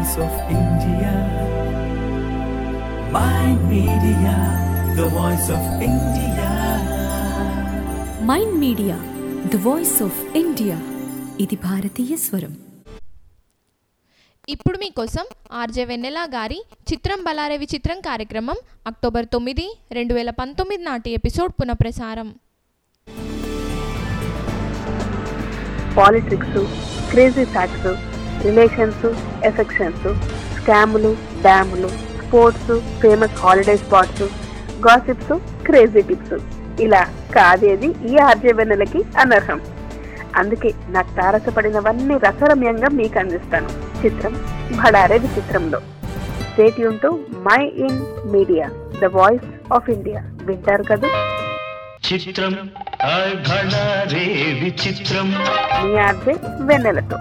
voice of India. Mind Media, the voice of India. Mind media the voice of India ఇది భారతీయ స్వరం ఇప్పుడు మీకోసం ఆర్జే వెన్నెల గారి చిత్రం బలారే విచిత్రం కార్యక్రమం అక్టోబర్ తొమ్మిది రెండు వేల పంతొమ్మిది నాటి ఎపిసోడ్ పునఃప్రసారం politics crazy facts relations affections స్కాములు డ్యాములు sports famous holiday spots gossips crazy tips ఇలా కాదేది ఈ ఆర్జవెన్నెలకి అనర్హం అందుకే నాకు తారసపడినవన్నీ రసరమ్యంగా మీకు అందిస్తాను చిత్రం భడారే విచిత్రంలో స్టేట్ యూన్ to my in media the voice of India వింటారు కదా చిత్రం హాయ్ భళా రే విచిత్రం మీ ఆర్జే వెన్నెలతో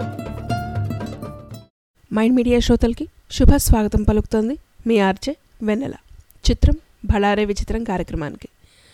మైండ్ మీడియా శ్రోతలకి శుభ స్వాగతం పలుకుతోంది మీ ఆర్జే వెన్నెల చిత్రం భళారే విచిత్రం కార్యక్రమానికి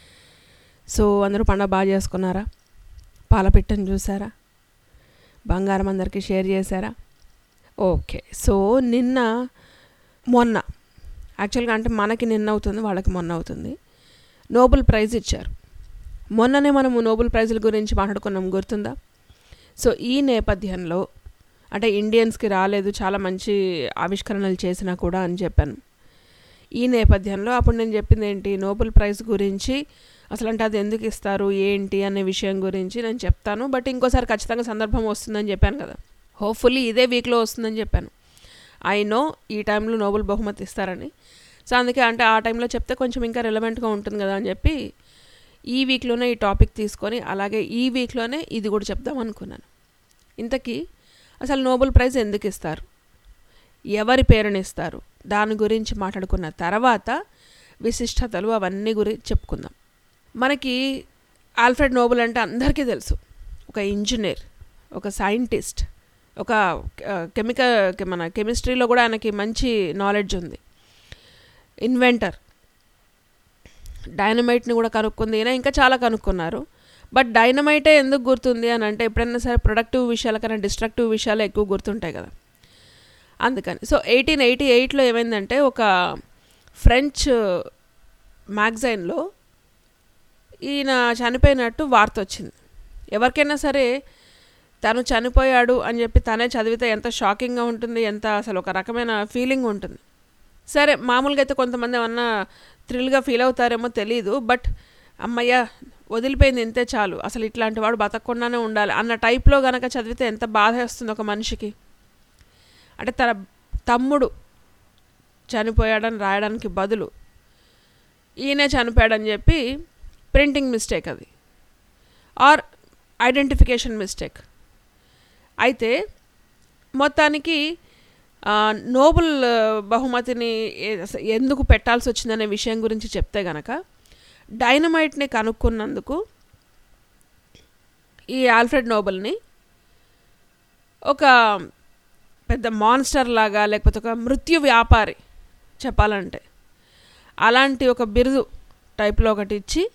సో అందరూ పండగ బాగా చేసుకున్నారా పాలపిట్టను చూసారా బంగారం అందరికీ షేర్ చేశారా ఓకే సో నిన్న మొన్న యాక్చువల్గా అంటే మనకి నిన్న అవుతుంది వాళ్ళకి మొన్న అవుతుంది నోబెల్ ప్రైజ్ ఇచ్చారు మొన్ననే మనము నోబెల్ ప్రైజుల గురించి మాట్లాడుకున్నాం గుర్తుందా సో ఈ నేపథ్యంలో అంటే ఇండియన్స్కి రాలేదు చాలా మంచి ఆవిష్కరణలు చేసినా కూడా అని చెప్పాను ఈ నేపథ్యంలో అప్పుడు నేను చెప్పింది ఏంటి నోబెల్ ప్రైజ్ గురించి అసలు అంటే అది ఎందుకు ఇస్తారు ఏంటి అనే విషయం గురించి నేను చెప్తాను బట్ ఇంకోసారి ఖచ్చితంగా సందర్భం వస్తుందని చెప్పాను కదా హోప్ఫుల్లీ ఇదే వీక్లో వస్తుందని చెప్పాను ఐ నో ఈ టైంలో నోబెల్ బహుమతి ఇస్తారని సో అందుకే అంటే ఆ టైంలో చెప్తే కొంచెం ఇంకా రిలవెంట్గా ఉంటుంది కదా అని చెప్పి ఈ వీక్లోనే ఈ టాపిక్ తీసుకొని అలాగే ఈ వీక్లోనే ఇది కూడా చెప్దాం అనుకున్నాను ఇంతకీ అసలు నోబెల్ ప్రైజ్ ఎందుకు ఇస్తారు ఎవరి పేరుని ఇస్తారు దాని గురించి మాట్లాడుకున్న తర్వాత విశిష్టతలు అవన్నీ గురించి చెప్పుకుందాం మనకి ఆల్ఫ్రెడ్ నోబెల్ అంటే అందరికీ తెలుసు ఒక ఇంజనీర్ ఒక సైంటిస్ట్ ఒక కెమికల్ మన కెమిస్ట్రీలో కూడా ఆయనకి మంచి నాలెడ్జ్ ఉంది ఇన్వెంటర్ డైనమైట్ని కూడా కనుక్కుంది ఈయన ఇంకా చాలా కనుక్కున్నారు బట్ డైనమైటే ఎందుకు గుర్తుంది అని అంటే ఎప్పుడైనా సరే ప్రొడక్టివ్ విషయాల కన్నా డిస్ట్రక్టివ్ విషయాలు ఎక్కువ గుర్తుంటాయి కదా అందుకని సో ఎయిటీన్ ఎయిటీ ఎయిట్లో ఏమైందంటే ఒక ఫ్రెంచ్ మ్యాగజైన్లో ఈయన చనిపోయినట్టు వార్త వచ్చింది ఎవరికైనా సరే తను చనిపోయాడు అని చెప్పి తనే చదివితే ఎంత షాకింగ్గా ఉంటుంది ఎంత అసలు ఒక రకమైన ఫీలింగ్ ఉంటుంది సరే మామూలుగా అయితే కొంతమంది ఏమన్నా థ్రిల్గా ఫీల్ అవుతారేమో తెలియదు బట్ అమ్మయ్య వదిలిపోయింది ఇంతే చాలు అసలు ఇట్లాంటి వాడు బతకకుండానే ఉండాలి అన్న టైప్లో గనక చదివితే ఎంత బాధ వేస్తుంది ఒక మనిషికి అంటే తన తమ్ముడు చనిపోయాడని రాయడానికి బదులు ఈయనే చనిపోయాడని చెప్పి ప్రింటింగ్ మిస్టేక్ అది ఆర్ ఐడెంటిఫికేషన్ మిస్టేక్ అయితే మొత్తానికి నోబెల్ బహుమతిని ఎందుకు పెట్టాల్సి వచ్చిందనే విషయం గురించి చెప్తే గనక డైనమైట్ని కనుక్కున్నందుకు ఈ ఆల్ఫ్రెడ్ నోబెల్ని ఒక పెద్ద మాన్స్టర్ లాగా లేకపోతే ఒక మృత్యు వ్యాపారి చెప్పాలంటే అలాంటి ఒక బిరుదు టైప్లో ఒకటి ఇచ్చి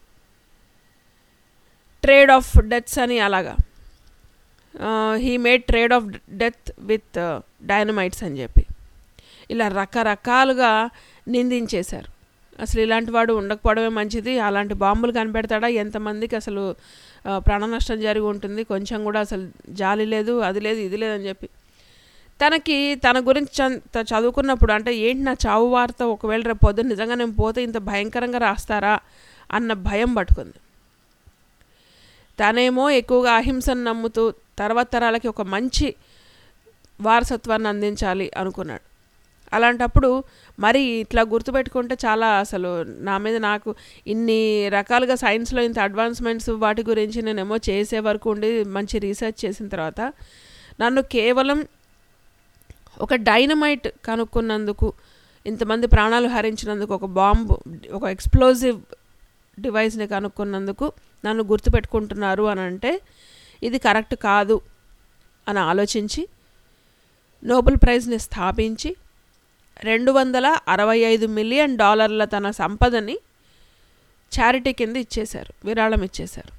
ట్రేడ్ ఆఫ్ డెత్స్ అని అలాగా he made trade of death with dynamites అని చెప్పి ఇలా రకరకాలుగా నిందించేశారు అసలు ఇలాంటి వాడు ఉండకపోవడమే మంచిది అలాంటి బాంబులు కనిపెడతాడా ఎంతమందికి అసలు ప్రాణ నష్టం జరిగి ఉంటుంది కొంచెం కూడా అసలు జాలి లేదు అది లేదు ఇది లేదని చెప్పి తనకి తన గురించి చదువుకున్నప్పుడు అంటే ఏంటి నా చావు వార్త ఒకవేళ రేపు పొద్దున్న నిజంగా నేను పోతే ఇంత భయంకరంగా రాస్తారా అన్న భయం పట్టుకుంది తనేమో ఎక్కువగా అహింసను నమ్ముతూ తర్వాత తరాలకి ఒక మంచి వారసత్వాన్ని అందించాలి అనుకున్నాడు అలాంటప్పుడు మరి ఇట్లా గుర్తుపెట్టుకుంటే చాలా అసలు నా మీద నాకు ఇన్ని రకాలుగా సైన్స్లో ఇంత అడ్వాన్స్మెంట్స్ వాటి గురించి నేనేమో చేసే వరకు ఉండి మంచి రీసెర్చ్ చేసిన తర్వాత నన్ను కేవలం ఒక డైనమైట్ కనుక్కున్నందుకు ఇంతమంది ప్రాణాలు హరించినందుకు ఒక బాంబు ఒక ఎక్స్ప్లోజివ్ డివైస్ని కనుక్కున్నందుకు నన్ను గుర్తుపెట్టుకుంటున్నారు అని అంటే ఇది కరెక్ట్ కాదు అని ఆలోచించి నోబెల్ ప్రైజ్ని స్థాపించి రెండు వందల అరవై ఐదు మిలియన్ డాలర్ల తన సంపదని చారిటీ కింద ఇచ్చేశారు విరాళం ఇచ్చేశారు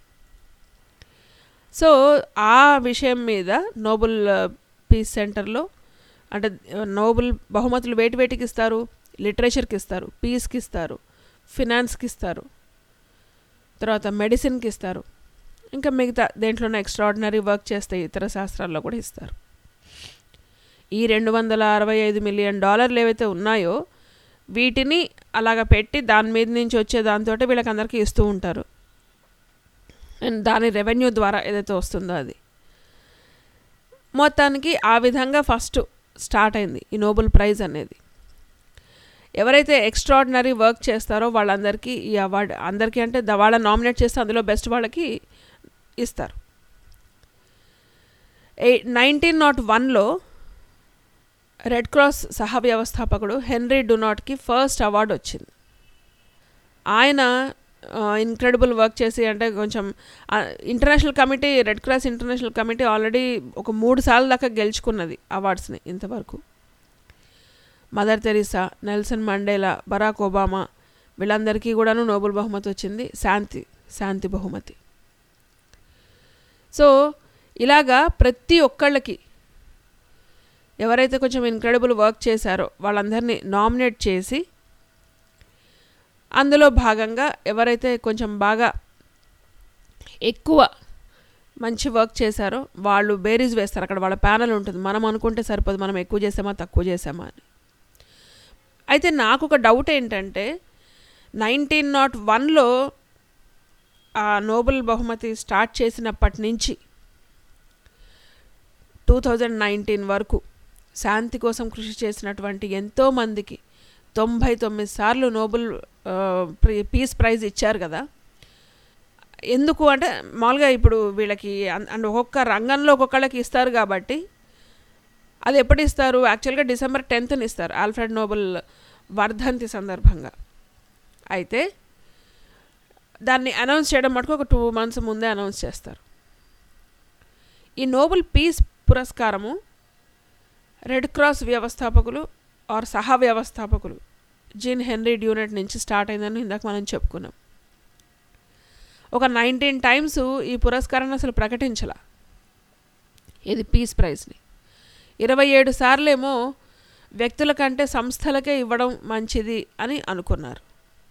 సో ఆ విషయం మీద నోబెల్ పీస్ సెంటర్లో అంటే నోబెల్ బహుమతులు వేటి వేటికి ఇస్తారు లిటరేచర్కి ఇస్తారు పీస్కి ఇస్తారు ఫినాన్స్కి ఇస్తారు తర్వాత మెడిసిన్కి ఇస్తారు ఇంకా మిగతా దేంట్లోనే ఎక్స్ట్రాడినరీ వర్క్ చేస్తే ఇతర శాస్త్రాల్లో కూడా ఇస్తారు ఈ రెండు వందల అరవై ఐదు మిలియన్ డాలర్లు ఏవైతే ఉన్నాయో వీటిని అలాగ పెట్టి దాని మీద నుంచి వచ్చే దాంతో వీళ్ళకి అందరికీ ఇస్తూ ఉంటారు అండ్ దాని రెవెన్యూ ద్వారా ఏదైతే వస్తుందో అది మొత్తానికి ఆ విధంగా ఫస్ట్ స్టార్ట్ అయింది ఈ నోబెల్ ప్రైజ్ అనేది ఎవరైతే ఎక్స్ట్రాడినరీ వర్క్ చేస్తారో వాళ్ళందరికీ ఈ అవార్డు అందరికీ అంటే ద- వాళ్ళని నామినేట్ చేస్తే అందులో బెస్ట్ వాళ్ళకి ఇస్తారు ఏ నైన్టీన్ నాట్ వన్లో రెడ్ క్రాస్ సహ వ్యవస్థాపకుడు హెన్రీ డునాట్కి ఫస్ట్ అవార్డు వచ్చింది ఆయన ఇన్క్రెడిబుల్ వర్క్ చేసి అంటే కొంచెం international committee Red Cross international committee already ఒక మూడు సార్లు దాకా గెలుచుకున్నది అవార్డ్స్ని ఇంతవరకు Mother Teresa Nelson Mandela Barack Obama వీళ్ళందరికీ కూడాను నోబెల్ బహుమతి వచ్చింది శాంతి శాంతి బహుమతి సో ఇలాగా ప్రతి ఒక్కళ్ళకి ఎవరైతే కొంచెం ఇన్క్రెడిబుల్ వర్క్ చేశారో వాళ్ళందరినీ నామినేట్ చేసి అందులో భాగంగా ఎవరైతే కొంచెం బాగా ఎక్కువ మంచి వర్క్ చేశారో వాళ్ళు బేరీజ్ వేస్తారు అక్కడ వాళ్ళ ప్యానల్ ఉంటుంది మనం అనుకుంటే సరిపోదు మనం ఎక్కువ చేసామా తక్కువ చేసామా అని అయితే నాకు ఒక డౌట్ ఏంటంటే నైన్టీన్ నాట్ వన్లో ఆ నోబెల్ బహుమతి స్టార్ట్ చేసినప్పటి నుంచి టూ థౌజండ్ నైన్టీన్ వరకు శాంతి కోసం కృషి చేసినటువంటి ఎంతోమందికి తొంభై తొమ్మిది సార్లు నోబెల్ ఆ, ప్రి- పీస్ ప్రైజ్ ఇచ్చారు కదా ఎందుకు అంటే మామూలుగా ఇప్పుడు వీళ్ళకి అన్- అండ్ ఒక్కొక్క రంగంలో ఒక్కొక్కళ్ళకి ఇస్తారు కాబట్టి అది ఎప్పుడు ఇస్తారు యాక్చువల్గా డిసెంబర్ టెన్త్ని ఇస్తారు ఆల్ఫ్రెడ్ నోబెల్ వర్ధంతి సందర్భంగా అయితే దాన్ని అనౌన్స్ చేయడం మటుకు ఒక టూ మంత్స్ ముందే అనౌన్స్ చేస్తారు ఈ నోబెల్ పీస్ పురస్కారము రెడ్ క్రాస్ వ్యవస్థాపకులు ఆర్ సహా వ్యవస్థాపకులు జీన్ హెన్రీ డ్యూనెట్ నుంచి స్టార్ట్ అయిందని ఇందాక మనం చెప్పుకున్నాం ఒక నైన్టీన్ టైమ్స్ ఈ పురస్కారాన్ని అసలు ప్రకటించలా ఇది పీస్ ప్రైజ్ని ఇరవై ఏడు సార్లేమో వ్యక్తుల కంటే సంస్థలకే ఇవ్వడం మంచిది అని అనుకున్నారు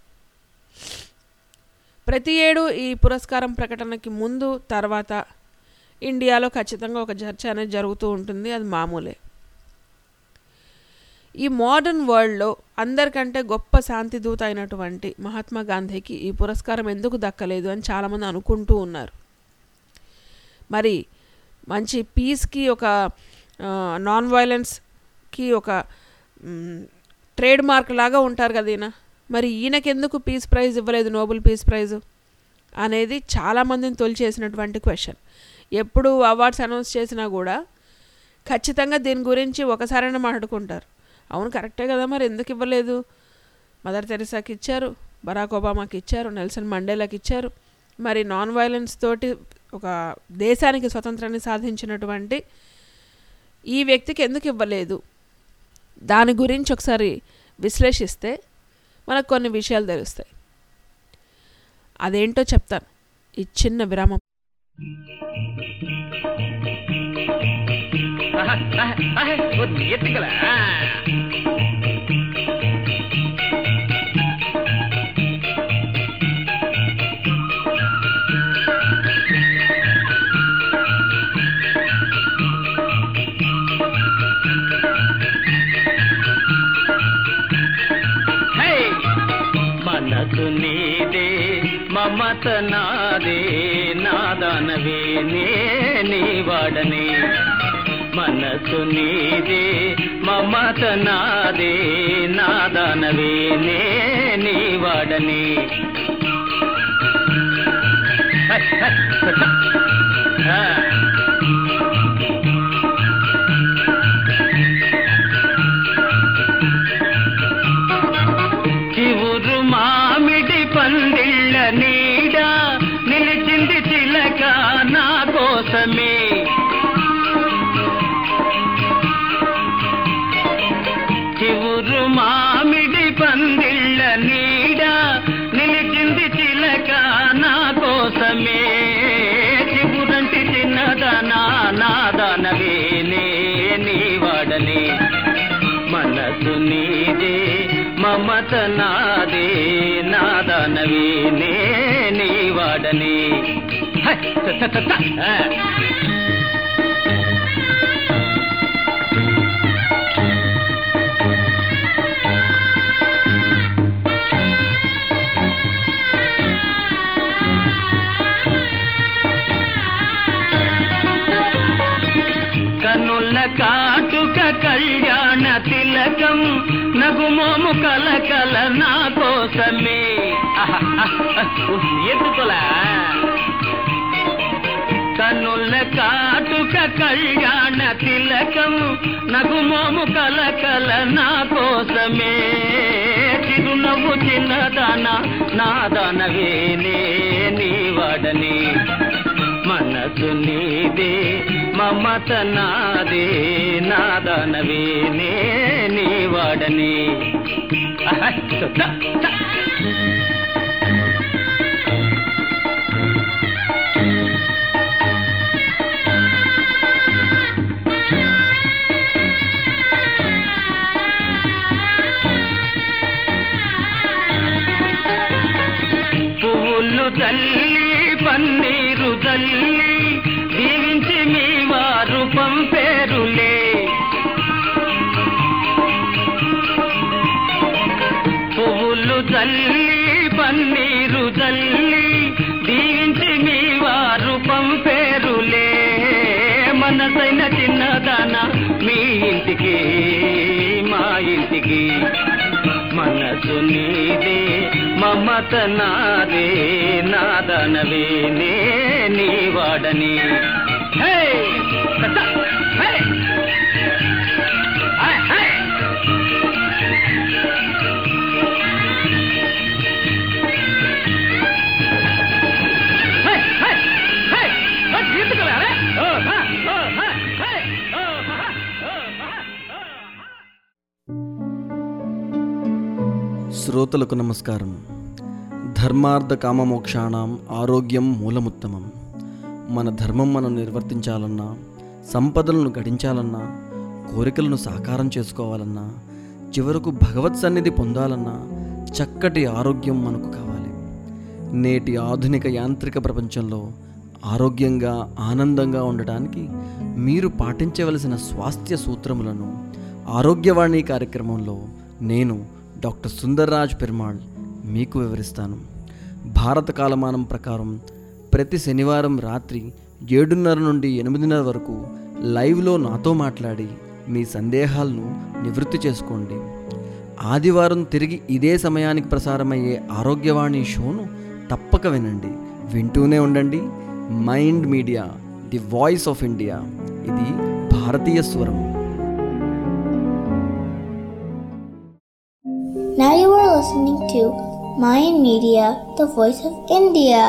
ప్రతి ఏడు ఈ పురస్కారం ప్రకటనకి ముందు తర్వాత ఇండియాలో ఖచ్చితంగా ఒక చర్చ అనేది జరుగుతూ ఉంటుంది అది మామూలే ఈ మోడర్న్ వరల్డ్లో అందరికంటే గొప్ప శాంతి దూత అయినటువంటి మహాత్మా గాంధీకి ఈ పురస్కారం ఎందుకు దక్కలేదు అని చాలామంది అనుకుంటూ ఉన్నారు మరి మంచి పీస్కి ఒక నాన్ వైలెన్స్కి ఒక ట్రేడ్ మార్క్ లాగా ఉంటారు కదా ఈయన మరి ఈయనకెందుకు పీస్ ప్రైజ్ ఇవ్వలేదు నోబెల్ పీస్ ప్రైజ్ అనేది చాలామందిని తొలిచేసినటువంటి క్వశ్చన్ ఎప్పుడు అవార్డ్స్ అనౌన్స్ చేసినా కూడా ఖచ్చితంగా దీని గురించి ఒకసారైనా మాట్లాడుకుంటారు అవును కరెక్టే కదా మరి ఎందుకు ఇవ్వలేదు మదర్ తెరిసాకి ఇచ్చారు బరాక్ ఒబామాకి ఇచ్చారు నెల్సన్ మండేలాకి ఇచ్చారు మరి నాన్ వైలెన్స్ తోటి ఒక దేశానికి స్వతంత్రాన్ని సాధించినటువంటి ఈ వ్యక్తికి ఎందుకు ఇవ్వలేదు దాని గురించి ఒకసారి విశ్లేషిస్తే మనకు కొన్ని విషయాలు తెలుస్తాయి అదేంటో చెప్తాను ఈ చిన్న విరామం ఎత్తుకల మనసు నీదే మమత నాదే నాదనవే నే నీ వాడనే మనసు నీదే మమత నాదే నాదనవే నే నీ వాడనే హై, హై, కొట్ట. ఆ. చివురు మామిడి పందిళ్ళ నీడ నిలిచింది చిలక నా కోసమే చివురు మామిడి పందిళ్ళ నీడ నిలిచింది చిలక నా కోసమే చివురంటి చిన్నదనా నాదనవే నే నీ వాడనే మనసు నీదే మమత నాదే నాదనవి నే నీ వాడని హై, త, త, త, త. ఆ. కనుల కాటుక కళ్యాణ తిలకం నగుమోము కలకల నా కోసమే ఆహా, ఆహా, ఉహ్, ఎందుకోలా కనుల కాటుక కళ్యాణ తిలకం నగుమోము కలకల నా కోసమే చిరునవ్వు చిన్నదాన నాదనవే నే నీ వాడని మనసు నీదే మమత నాదే నాదనవే నే నీ వాడని ఆహా, త, త, త. పువ్వులు తల్లి పన్నీరు తల్లి దీవించి మీ వారు పంపేరులే పువ్వులు తల్లి పన్నీరు తల్లి దీవించి మీ వారు పంపేరులే మనసైన చిన్నదాన మీ ఇంటికి మా ఇంటికి మనసు నీదే మమత నాదే నాదనవే నే నీ వాడని హే! కథ! హే! హే! హే! హే! హే! హే! హే! ఎందుకురా, రే? ఓ, హా! ఓ, హా! హే! ఓ, హా! ఓ, హా! ఓ, హా! శ్రోతలకు నమస్కారం ధర్మార్థ కామమోక్షాణం ఆరోగ్యం మూలముత్తమం మన ధర్మం మనం నిర్వర్తించాలన్నా సంపదలను గడించాలన్నా కోరికలను సాకారం చేసుకోవాలన్నా చివరకు భగవత్ సన్నిధి పొందాలన్నా చక్కటి ఆరోగ్యం మనకు కావాలి నేటి ఆధునిక యాంత్రిక ప్రపంచంలో ఆరోగ్యంగా ఆనందంగా ఉండటానికి మీరు పాటించవలసిన స్వాస్థ్య సూత్రములను ఆరోగ్యవాణి కార్యక్రమంలో నేను డాక్టర్ సుందర్రాజ్ పెరుమాళ్ మీకు వివరిస్తాను భారత కాలమానం ప్రకారం ప్రతి శనివారం రాత్రి ఏడున్నర నుండి ఎనిమిదిన్నర వరకు లైవ్లో నాతో మాట్లాడి మీ సందేహాలను నివృత్తి చేసుకోండి ఆదివారం తిరిగి ఇదే సమయానికి ప్రసారమయ్యే ఆరోగ్యవాణి షోను తప్పక వినండి వింటూనే ఉండండి mind media the voice of India ఇది భారతీయ స్వరం Now you are listening to Mayan Media, the voice of India.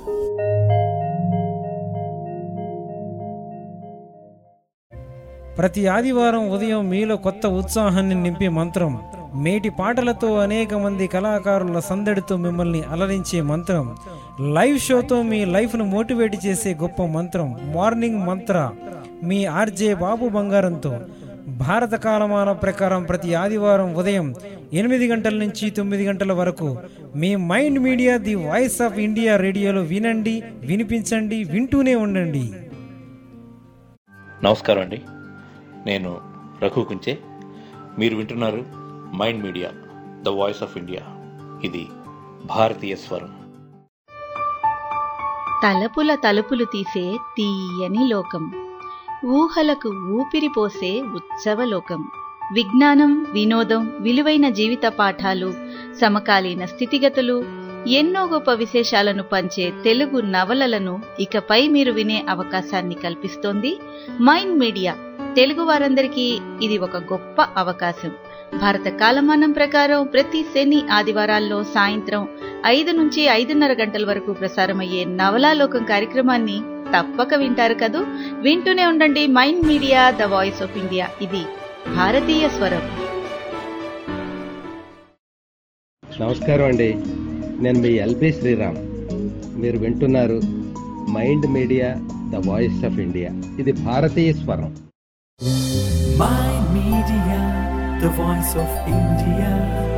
ప్రతి ఆదివారం ఉదయం మీలో కొత్త ఉత్సాహాన్ని నింపే మంత్రం మేటి పాటలతో అనేక మంది కళాకారుల సందడితో మిమ్మల్ని అలరించే మంత్రం లైవ్ షోతో మీ లైఫ్ను మోటివేట్ చేసే గొప్ప మంత్రం మార్నింగ్ మంత్ర మీ ఆర్జే బాబు బంగారంతో భారత కాలమాన ప్రకారం ప్రతి ఆదివారం ఉదయం ఎనిమిది గంటల నుంచి తొమ్మిది గంటల వరకు మీ Mind media the voice of India రేడియోలో వినండి వినిపించండి వింటూనే ఉండండి నమస్కారం అండి నేను రఘు కుంచే మీరు వింటున్నారు mind media the voice of India ఇది భారతీయ స్వరం తలపుల తలుపులు తీసే తీయని లోకం ఊహలకు ఊపిరి పోసే ఉత్సవ లోకం విజ్ఞానం వినోదం విలువైన జీవిత పాఠాలు సమకాలీన స్థితిగతులు ఎన్నో గొప్ప విశేషాలను పంచే తెలుగు నవలలను ఇకపై మీరు వినే అవకాశాన్ని కల్పిస్తోంది మైండ్ మీడియా తెలుగు వారందరికీ ఇది ఒక గొప్ప అవకాశం భారత కాలమానం ప్రకారం ప్రతి శని ఆదివారాల్లో సాయంత్రం ఐదు నుంచి ఐదున్నర గంటల వరకు ప్రసారమయ్యే నవలాలోకం కార్యక్రమాన్ని తప్పక వింటారు కదూ వింటూనే ఉండండి mind media the voice of India ఇది భారతీయ స్వరం నమస్కారం అండి నేను మీ ఎల్బి శ్రీరామ్ మీరు వింటున్నారు mind media the voice of India ఇది భారతీయ స్వరం Mind Media, the voice of India.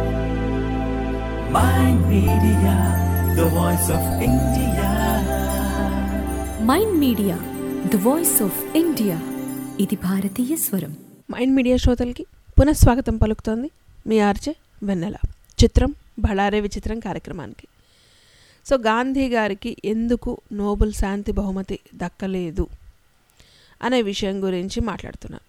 Mind Media, the voice of India. Mind media the voice of India ఇది భారతీయ స్వరం మైండ్ మీడియా శ్రోతలకి పునఃస్వాగతం పలుకుతోంది మీ ఆర్జే వెన్నెల చిత్రం బళారే విచిత్రం కార్యక్రమానికి సో గాంధీ గారికి ఎందుకు నోబెల్ శాంతి బహుమతి దక్కలేదు అనే విషయం గురించి మాట్లాడుతున్నాను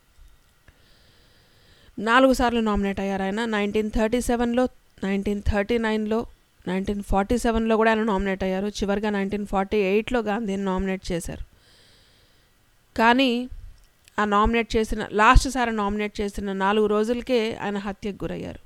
నాలుగు సార్లు నామినేట్ అయ్యారు ఆయన నైన్టీన్ థర్టీ సెవెన్లో నైన్టీన్ థర్టీ నైన్లో నైన్టీన్ ఫార్టీ సెవెన్లో కూడా ఆయన నామినేట్ అయ్యారు చివరిగా నైన్టీన్ ఫార్టీ ఎయిట్లో గాంధీని నామినేట్ చేశారు కానీ ఆ నామినేట్ చేసిన లాస్ట్ సారి నామినేట్ చేసిన నాలుగు రోజులకే ఆయన హత్యకు గురయ్యారు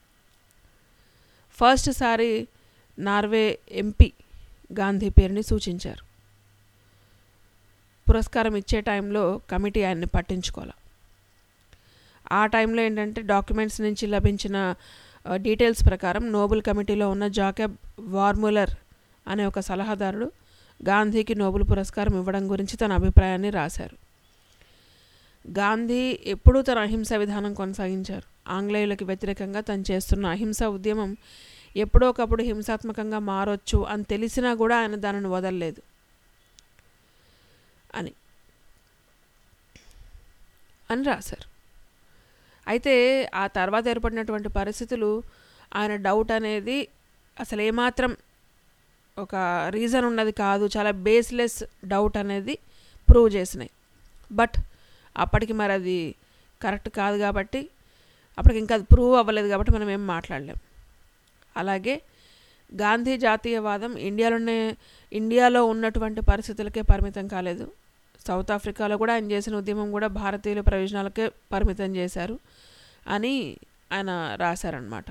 ఫస్ట్ సారి నార్వే ఎంపీ గాంధీ పేరుని సూచించారు పురస్కారం ఇచ్చే టైంలో కమిటీ ఆయన్ని పట్టించుకోవాలి ఆ టైంలో ఏంటంటే డాక్యుమెంట్స్ నుంచి లభించిన డీటెయిల్స్ ప్రకారం నోబెల్ కమిటీలో ఉన్న జాకెబ్ వార్ములర్ అనే ఒక సలహాదారుడు గాంధీకి నోబెల్ పురస్కారం ఇవ్వడం గురించి తన అభిప్రాయాన్ని రాశారు గాంధీ ఎప్పుడూ తన అహింస విధానం కొనసాగించారు ఆంగ్లేయులకు వ్యతిరేకంగా తను చేస్తున్న అహింస ఉద్యమం ఎప్పుడో ఒకప్పుడు హింసాత్మకంగా మారొచ్చు అని తెలిసినా కూడా ఆయన దానిని వదలలేదు అని అని రాశారు అయితే ఆ తర్వాత ఏర్పడినటువంటి పరిస్థితులు ఆయన డౌట్ అనేది అసలు ఏమాత్రం ఒక రీజన్ ఉన్నది కాదు చాలా బేస్లెస్ డౌట్ అనేది ప్రూవ్ చేసినాయి బట్ అప్పటికి మరి అది కరెక్ట్ కాదు కాబట్టి అప్పటికి ఇంకా అది ప్రూవ్ అవ్వలేదు కాబట్టి మనం ఏం మాట్లాడలేం అలాగే గాంధీ జాతీయవాదం ఇండియాలోనే ఇండియాలో ఉన్నటువంటి పరిస్థితులకే పరిమితం కాలేదు సౌత్ ఆఫ్రికాలో కూడా ఆయన చేసిన ఉద్యమం కూడా భారతీయుల ప్రయోజనాలకే పరిమితం చేశారు అని ఆయన రాశారనమాట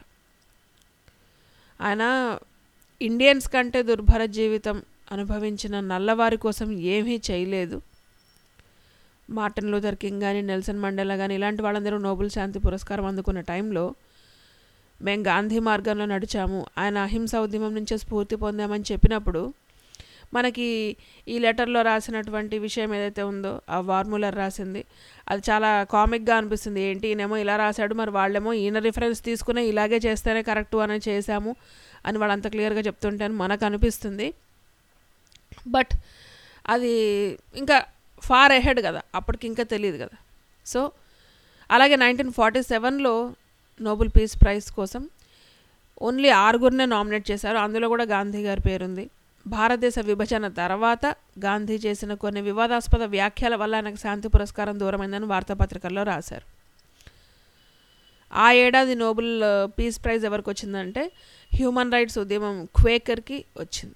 ఆయన ఇండియన్స్ కంటే దుర్భర జీవితం అనుభవించిన నల్లవారి కోసం ఏమీ చేయలేదు మార్టిన్ లూథర్ కింగ్ కానీ నెల్సన్ మండేలా కానీ ఇలాంటి వాళ్ళందరూ నోబెల్ శాంతి పురస్కారం అందుకున్న టైంలో మేము గాంధీ మార్గంలో నడిచాము ఆయన అహింస ఉద్యమం నుంచే స్ఫూర్తి పొందామని చెప్పినప్పుడు మనకి ఈ లెటర్లో రాసినటువంటి విషయం ఏదైతే ఉందో ఆ వార్ములర్ రాసింది అది చాలా కామిక్గా అనిపిస్తుంది ఏంటి ఈయనేమో ఇలా రాశాడు మరి వాళ్ళేమో ఈయన రిఫరెన్స్ తీసుకునే ఇలాగే చేస్తేనే కరెక్ట్ అని చేశాము అని వాళ్ళు అంత క్లియర్గా చెప్తుంటే అని మనకు అనిపిస్తుంది బట్ అది ఇంకా ఫార్ ఎహెడ్ కదా అప్పటికి ఇంకా తెలియదు కదా సో అలాగే నైన్టీన్ ఫార్టీ సెవెన్లో నోబెల్ పీస్ ప్రైజ్ కోసం ఓన్లీ ఆరుగురినే నామినేట్ చేశారు అందులో కూడా గాంధీ గారి పేరుంది భారతదేశ విభజన తర్వాత గాంధీ చేసిన కొన్ని వివాదాస్పద వ్యాఖ్యల వల్ల ఆయనకు శాంతి పురస్కారం దూరమైందని వార్తాపత్రికల్లో రాశారు ఆ ఏడాది నోబెల్ పీస్ ప్రైజ్ ఎవరికి వచ్చిందంటే హ్యూమన్ రైట్స్ ఉద్యమం క్వేకర్కి వచ్చింది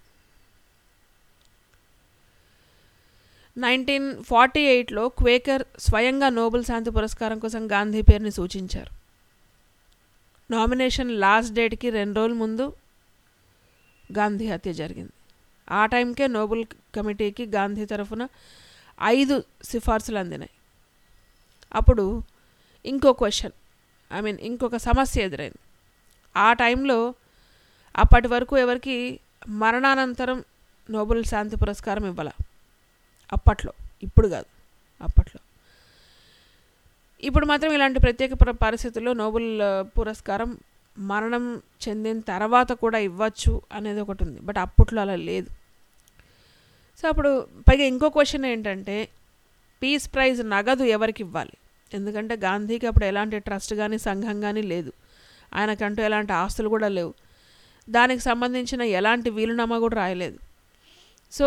నైన్టీన్ ఫార్టీ ఎయిట్లో క్వేకర్ స్వయంగా నోబెల్ శాంతి పురస్కారం కోసం గాంధీ పేరుని సూచించారు నామినేషన్ లాస్ట్ డేట్కి రెండు రోజుల ముందు గాంధీ హత్య జరిగింది ఆ టైంకే నోబెల్ కమిటీకి గాంధీ తరఫున ఐదు సిఫార్సులు అందినాయి అప్పుడు ఇంకో క్వశ్చన్ ఐ మీన్ ఇంకొక సమస్య ఎదురైంది ఆ టైంలో అప్పటి వరకు ఎవరికి మరణానంతరం నోబెల్ శాంతి పురస్కారం ఇవ్వాల అప్పట్లో ఇప్పుడు కాదు అప్పట్లో ఇప్పుడు మాత్రం ఇలాంటి ప్రత్యేక పరిస్థితుల్లో నోబెల్ పురస్కారం మరణం చెందిన తర్వాత కూడా ఇవ్వచ్చు అనేది ఒకటి ఉంది బట్ అప్పట్లో అలా లేదు సో అప్పుడు పైగా ఇంకో క్వశ్చన్ ఏంటంటే పీస్ ప్రైజ్ నగదు ఎవరికి ఇవ్వాలి ఎందుకంటే గాంధీకి అప్పుడు ఎలాంటి ట్రస్ట్ కానీ సంఘం కానీ లేదు ఆయనకంటూ ఎలాంటి ఆస్తులు కూడా లేవు దానికి సంబంధించిన ఎలాంటి వీలునామా కూడా రాయలేదు సో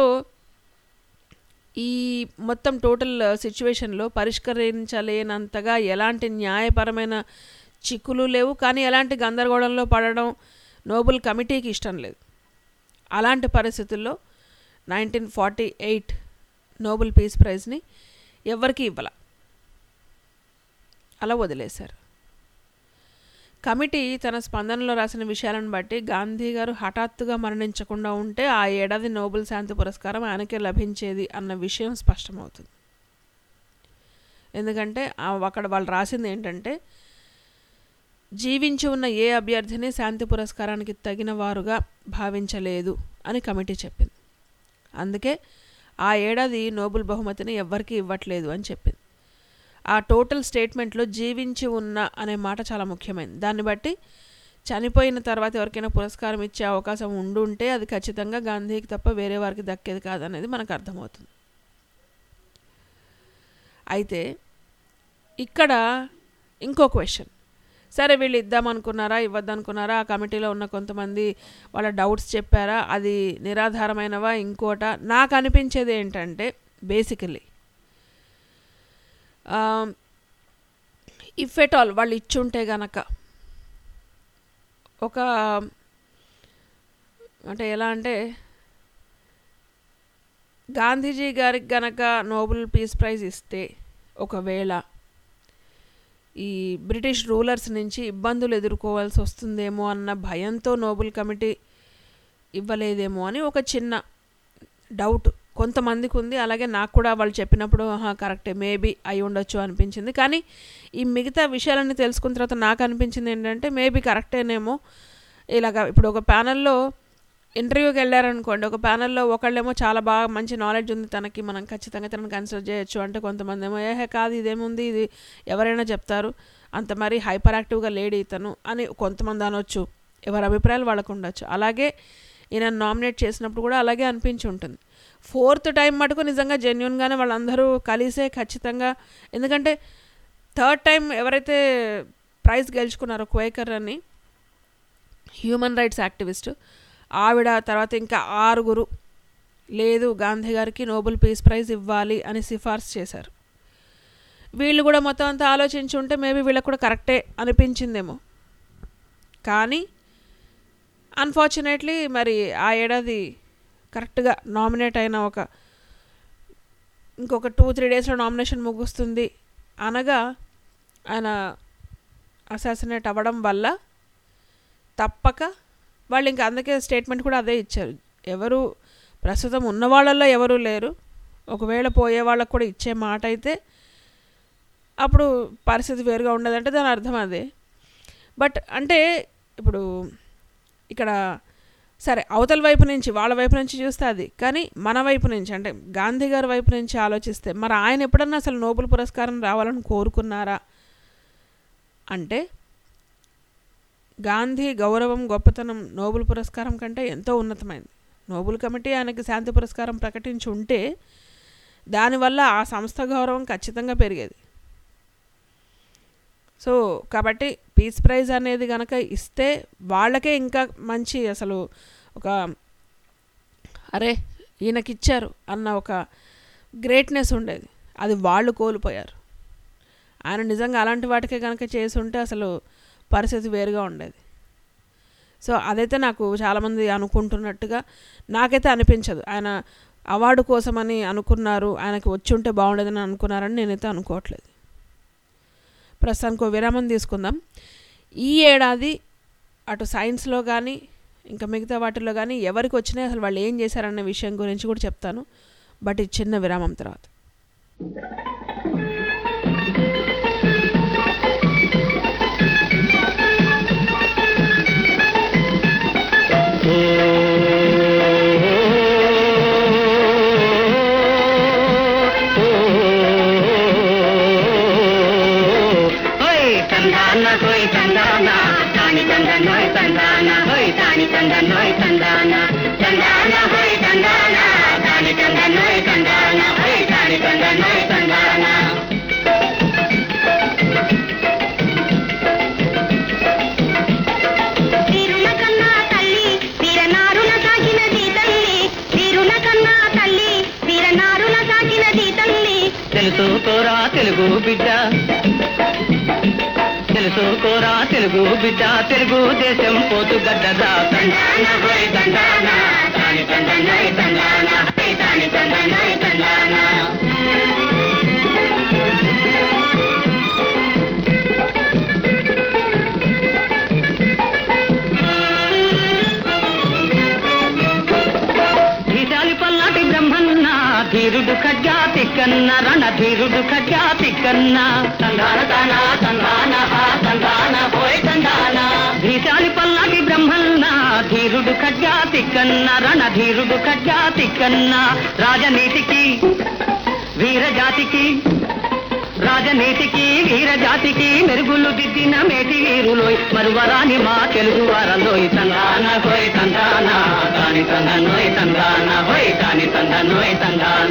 ఈ మొత్తం టోటల్ సిచ్యువేషన్లో పరిష్కరించలేనంతగా ఎలాంటి న్యాయపరమైన చిక్కులు లేవు కానీ ఎలాంటి గందరగోళంలో పడడం నోబెల్ కమిటీకి ఇష్టం లేదు అలాంటి పరిస్థితుల్లో nineteen forty eight Nobel peace ప్రైజ్ని ఎవరికి ఇవ్వాల అలా వదిలేశారు కమిటీ తన స్పందనలో రాసిన విషయాలను బట్టి గాంధీ గారు హఠాత్తుగా మరణించకుండా ఉంటే ఆ ఏడాది నోబెల్ శాంతి పురస్కారం ఆయనకే లభించేది అన్న విషయం స్పష్టమవుతుంది ఎందుకంటే అక్కడ వాళ్ళు రాసింది ఏంటంటే జీవించి ఉన్న ఏ అభ్యర్థిని శాంతి పురస్కారానికి తగిన వారుగా భావించలేదు అని కమిటీ చెప్పింది అందుకే ఆ ఏడాది నోబెల్ బహుమతిని ఎవ్వరికీ ఇవ్వట్లేదు అని చెప్పింది ఆ టోటల్ స్టేట్మెంట్లో జీవించి ఉన్న అనే మాట చాలా ముఖ్యమైనది దాన్ని బట్టి చనిపోయిన తర్వాత ఎవరికైనా పురస్కారం ఇచ్చే అవకాశం ఉండుంటే అది ఖచ్చితంగా గాంధీకి తప్ప వేరే వారికి దక్కేది కాదనేది మనకు అర్థమవుతుంది అయితే ఇక్కడ ఇంకో క్వశ్చన్ సరే వీళ్ళు ఇద్దామనుకున్నారా ఇవ్వద్దనుకున్నారా ఆ కమిటీలో ఉన్న కొంతమంది వాళ్ళ డౌట్స్ చెప్పారా అది నిరాధారమైనవా ఇంకోట నాకు అనిపించేది ఏంటంటే బేసికలీ ఇఫ్ ఎట్ ఆల్ వాళ్ళు ఇచ్చుంటే గనక ఒక అంటే ఎలా అంటే గాంధీజీ గారికి గనక నోబెల్ పీస్ ప్రైజ్ ఇస్తే ఒకవేళ ఈ బ్రిటిష్ రూలర్స్ నుంచి ఇబ్బందులు ఎదుర్కోవాల్సి వస్తుందేమో అన్న భయంతో నోబెల్ కమిటీ ఇవ్వలేదేమో అని ఒక చిన్న డౌట్ కొంతమందికి ఉంది అలాగే నాకు కూడా వాళ్ళు చెప్పినప్పుడు ఆహా కరెక్టే మేబీ అయి ఉండొచ్చు అనిపించింది కానీ ఈ మిగతా విషయాలన్నీ తెలుసుకున్న తర్వాత నాకు అనిపించింది ఏంటంటే మేబీ కరెక్టేనేమో ఇలాగ ఇప్పుడు ఒక ప్యానల్లో ఇంటర్వ్యూకి వెళ్ళారనుకోండి ఒక ప్యానల్లో ఒకళ్ళేమో చాలా బాగా మంచి నాలెడ్జ్ ఉంది తనకి మనం ఖచ్చితంగా తనని కన్సిడర్ చేయొచ్చు అంటే కొంతమంది ఏమో ఏహే కాదు ఇదేముంది ఇది ఎవరైనా చెప్తారు అంత మరి హైపర్ యాక్టివ్గా లేడీ ఇతను అని కొంతమంది అనొచ్చు ఎవరి అభిప్రాయాలు వాళ్ళకు ఉండొచ్చు అలాగే ఈయన నామినేట్ చేసినప్పుడు కూడా అలాగే అనిపించి ఉంటుంది ఫోర్త్ టైం మటుకు నిజంగా జెన్యున్గానే వాళ్ళందరూ కలిసే ఖచ్చితంగా ఎందుకంటే థర్డ్ టైం ఎవరైతే ప్రైజ్ గెలుచుకున్నారో క్వేకర్ అని హ్యూమన్ రైట్స్ యాక్టివిస్ట్ ఆవిడ తర్వాత ఇంకా ఆరుగురు లేదు గాంధీ గారికి నోబెల్ పీస్ ప్రైజ్ ఇవ్వాలి అని సిఫార్సు చేశారు వీళ్ళు కూడా మొత్తం అంతా ఆలోచించి ఉంటే మేబీ వీళ్ళకి కూడా కరెక్టే అనిపించిందేమో కానీ అన్ఫార్చునేట్లీ మరి ఆ ఏడాది కరెక్ట్గా నామినేట్ అయిన ఒక ఇంకొక టూ త్రీ డేస్లో నామినేషన్ ముగుస్తుంది అనగా ఆయన అసాసినేట్ అవ్వడం వల్ల తప్పక వాళ్ళు ఇంకా అందుకే స్టేట్మెంట్ కూడా అదే ఇచ్చారు ఎవరు ప్రస్తుతం ఉన్న వాళ్ళల్లో ఎవరు లేరు ఒకవేళ పోయే వాళ్ళకు కూడా ఇచ్చే మాట అయితే అప్పుడు పరిస్థితి వేరుగా ఉండదంటే దాని అర్థం అదే బట్ అంటే ఇప్పుడు ఇక్కడ సరే అవతల వైపు నుంచి వాళ్ళ వైపు నుంచి చూస్తే అది కానీ మన వైపు నుంచి అంటే గాంధీ గారి వైపు నుంచి ఆలోచిస్తే మరి ఆయన ఎప్పుడన్నా అసలు నోబెల్ పురస్కారం రావాలని కోరుకున్నారా అంటే గాంధీ గౌరవం గొప్పతనం నోబెల్ పురస్కారం కంటే ఎంతో ఉన్నతమైంది నోబెల్ కమిటీ ఆయనకి శాంతి పురస్కారం ప్రకటించి ఉంటే దానివల్ల ఆ సంస్థ గౌరవం ఖచ్చితంగా పెరిగేది సో కాబట్టి పీస్ ప్రైజ్ అనేది కనుక ఇస్తే వాళ్ళకే ఇంకా మంచి అసలు ఒక అరే ఈయనకిచ్చారు అన్న ఒక గ్రేట్నెస్ ఉండేది అది వాళ్ళు కోల్పోయారు ఆయన నిజంగా అలాంటి వాటికే కనుక చేసి ఉంటే అసలు పరిస్థితి వేరుగా ఉండేది సో అదైతే నాకు చాలామంది అనుకుంటున్నట్టుగా నాకైతే అనిపించదు ఆయన అవార్డు కోసమని అనుకున్నారు ఆయనకి వచ్చి ఉంటే బాగుండేదని అనుకున్నారని నేనైతే అనుకోవట్లేదు ప్రస్తుతానికి ఒక విరామం తీసుకుందాం ఈ ఏడాది అటు సైన్స్లో కానీ ఇంకా మిగతా వాటిల్లో కానీ ఎవరికి వచ్చినాయి అసలు వాళ్ళు ఏం చేశారన్న విషయం గురించి కూడా చెప్తాను బట్ ఈ చిన్న విరామం తర్వాత ఓయ్ తందాన హోయ్ తందాన తాని తందన హోయ్ తందాన హోయ్ తాని తందన హోయ్ తందాన తందాన హోయ్ తందాన తాని తందన హోయ్ తందాన హోయ్ తాని తందన హోయ్ తందాన వీరుల కన్నా తల్లి వీరనారుల సాగినది తల్లి వీరుల కన్నా తల్లి వీరనారుల సాగినది తల్లి తెలుసుకోరా తెలుగు బిడ్డ తెలుసుకోరా తెలుగు బిడ్డ తెలుగు దేశం పోతు గడ్డదా తండాన హోయ్ తండాన తాని తందన హోయ్ తందాన హోయ్ తాని తందన హోయ్ తందాన ధీశాలి పల్లాటి బ్రహ్మన్న ధీరుడు ఖడ్గా తిక్కన్న రణధీరుడు ఖడ్గా తిక్కన్న తందాన తాన తందాన హా తందాన పోయ్ తందాన ధీశాలి పల్లాటి బ్రహ్మన్న ధీరుడు ఖడ్గా తిక్కన్న రణధీరుడు ఖడ్గా తిక్కన్న రాజనీతికి వీరజాతికి రాజనీతికి వీరజాతికి మెరుగులు దిద్దిన మేటి వీరులోయ్ మరువరాని మా తెలుగు వారలోయ్ తందాన హోయ్ తందాన దాని తందనోయ్ తందాన హోయ్ దాని తందనోయ్ తందాన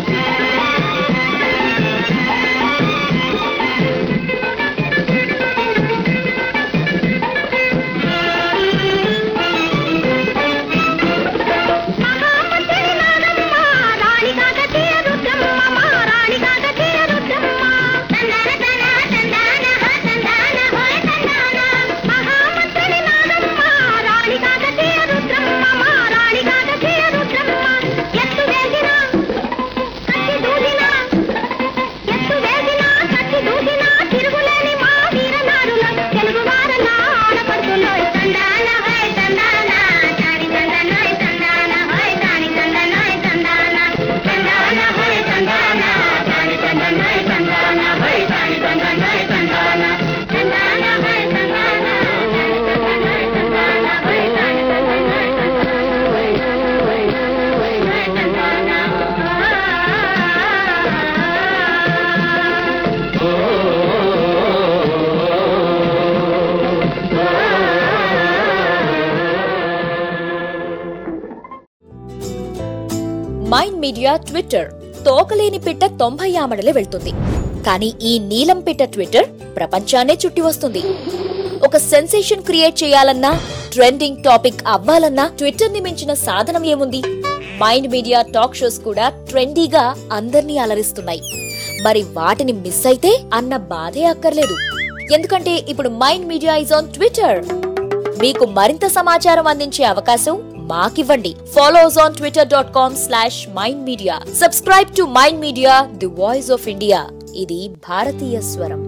మైండ్ మీడియా ట్విట్టర్ తోకలేని పిట్ట తొంభై ఆమడలే వెళ్తుంది కానీ ఈ నీలం పిట్ట ట్విట్టర్ ప్రపంచాన్నే చుట్టి వస్తుంది ఒక సెన్సేషన్ క్రియేట్ చేయాలన్నా ట్రెండింగ్ టాపిక్ అవ్వాలన్నా ట్విట్టర్ ని మించిన సాధనం ఏముంది మైండ్ మీడియా టాక్ షోస్ కూడా ట్రెండీగా అందర్నీ అలరిస్తున్నాయి మరి వాటిని మిస్ అయితే అన్న బాధే అక్కర్లేదు ఎందుకంటే ఇప్పుడు Mind Media is on Twitter మీకు మరింత సమాచారం అందించే అవకాశం మాకివ్వండి follow us on Twitter dot com slash Mind Media subscribe to mind media the voice of India ఇది భారతీయ స్వరం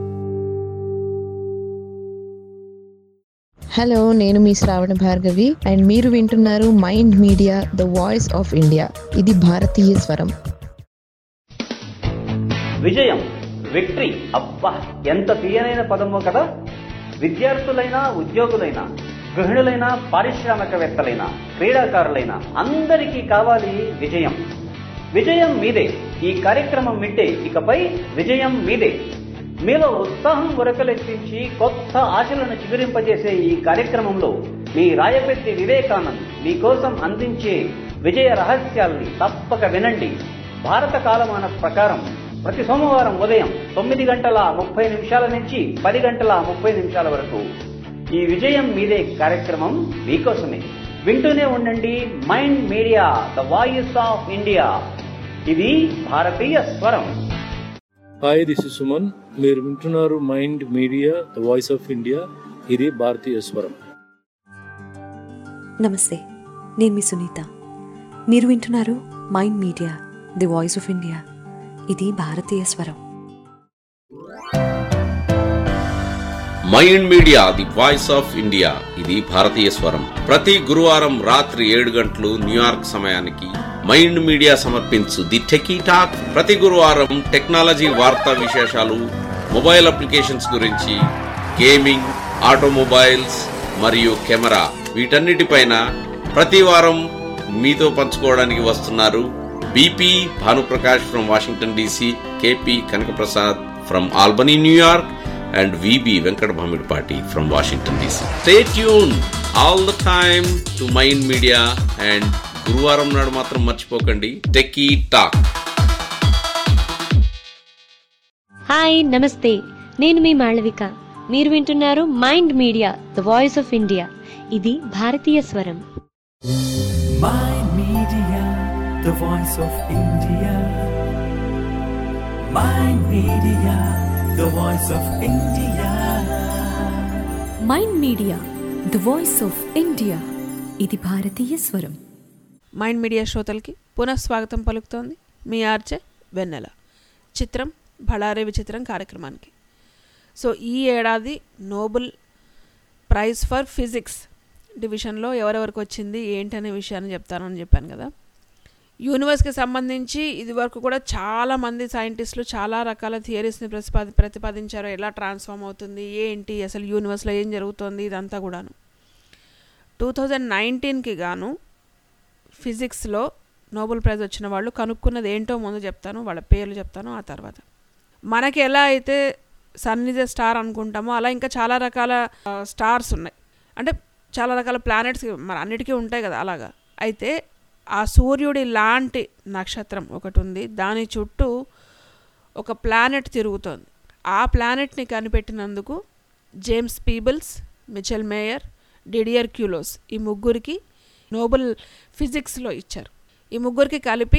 హలో నేను మీ శ్రావణ భార్గవి అండ్ మీరు వింటున్నారు mind media the voice of India ఇది భారతీయ స్వరం విజయం విక్టరీ అబ్బా ఎంత తీయనైన పదమో కదా విద్యార్థులైనా ఉద్యోగులైనా గృహిణులైనా పారిశ్రామికవేత్తలైనా క్రీడాకారులైన అందరికీ కావాలి విజయం విజయం మీదే ఈ కార్యక్రమం వింటే ఇకపై విజయం మీదే మీలో ఉత్సాహం ఉరకలెత్తించి కొత్త ఆశలను చిగురింపజేసే ఈ కార్యక్రమంలో మీ రాయపెట్టి వివేకానంద్ మీకోసం అందించే విజయ రహస్యాల్ని తప్పక వినండి భారత కాలమాన ప్రకారం ప్రతి సోమవారం ఉదయం తొమ్మిది గంటల ముప్పై నిమిషాల నుంచి పది గంటల ముప్పై నిమిషాల వరకు ఈ విజయం మీదే కార్యక్రమం మీకోసమే వింటూనే ఉండండి mind media the voice of India ఇది భారతీయ స్వరం హాయ్ దిస్ ఇస్ సుమన్ మీరు వింటున్నారు mind media the voice of India ఇది భారతీయ స్వరం నమస్తే నేను మీ సునీత మీరు వింటున్నారు mind media the voice of India ఇది భారతీయ స్వరం mind media the voice of India ఇది భారతీయ స్వరం ప్రతి గురువారం రాత్రి ఏడు గంటలు న్యూయార్క్ సమయానికి మైండ్ మీడియా సమర్పించు ది టెకీ టాక్ ప్రతి గురువారం టెక్నాలజీ వార్తా విశేషాలు మొబైల్ అప్లికేషన్స్ గురించి గేమింగ్ ఆటోమొబైల్స్ మరియు కెమెరా వీటన్నిటిపైన ప్రతి వారం మీతో పంచుకోవడానికి వస్తున్నారు BP Bhanuprakash from Washington DC KP Kanakaprasad from Albany New York and VB Venkat Bhamidpati from Washington DC. Stay tuned all the time to Mind Media and గురువారం నాడు మాత్రం మర్చిపోకండి టెకీ టాక్ హాయ్ నమస్తే నేను మీ మాళవిక మీరు వింటున్నారు mind media the voice of India ఇది భారతీయ స్వరం Mind Media, the voice of India. Mind Media, the voice of India. Mind media the voice of India ఇది భారతీయ స్వరం మైండ్ మీడియా శ్రోతలకి పునఃస్వాగతం పలుకుతోంది మీ ఆర్జే వెన్నెల చిత్రం బళారే విచిత్రం కార్యక్రమానికి సో ఈ ఏడాది నోబెల్ ప్రైజ్ ఫర్ ఫిజిక్స్ డివిజన్లో ఎవరెవరికి వచ్చింది ఏంటనే విషయాన్ని చెప్తానని చెప్పాను కదా యూనివర్స్కి సంబంధించి ఇది వరకు కూడా చాలా మంది సైంటిస్టులు చాలా రకాల థియరీస్ని ప్రతిపాది ప్రతిపాదించారు ఎలా ట్రాన్స్ఫార్మ్ అవుతుంది ఏంటి అసలు యూనివర్స్లో ఏం జరుగుతుంది ఇదంతా కూడాను టూ థౌజండ్ నైన్టీన్కి గాను ఫిజిక్స్లో నోబెల్ ప్రైజ్ వచ్చిన వాళ్ళు కనుక్కున్నది ఏంటో ముందు చెప్తాను వాళ్ళ పేర్లు చెప్తాను ఆ తర్వాత మనకి ఎలా అయితే సన్ ఇస్ ఎ స్టార్ అనుకుంటామో అలా ఇంకా చాలా రకాల స్టార్స్ ఉన్నాయి అంటే చాలా రకాల ప్లానెట్స్ మరి అన్నిటికీ ఉంటాయి కదా అలాగా అయితే ఆ సూర్యుడి లాంటి నక్షత్రం ఒకటి ఉంది దాని చుట్టూ ఒక ప్లానెట్ తిరుగుతోంది ఆ ప్లానెట్ని కనిపెట్టినందుకు James Peebles Michel Mayor Didier Queloz ఈ ముగ్గురికి నోబెల్ ఫిజిక్స్లో ఇచ్చారు ఈ ముగ్గురికి కలిపి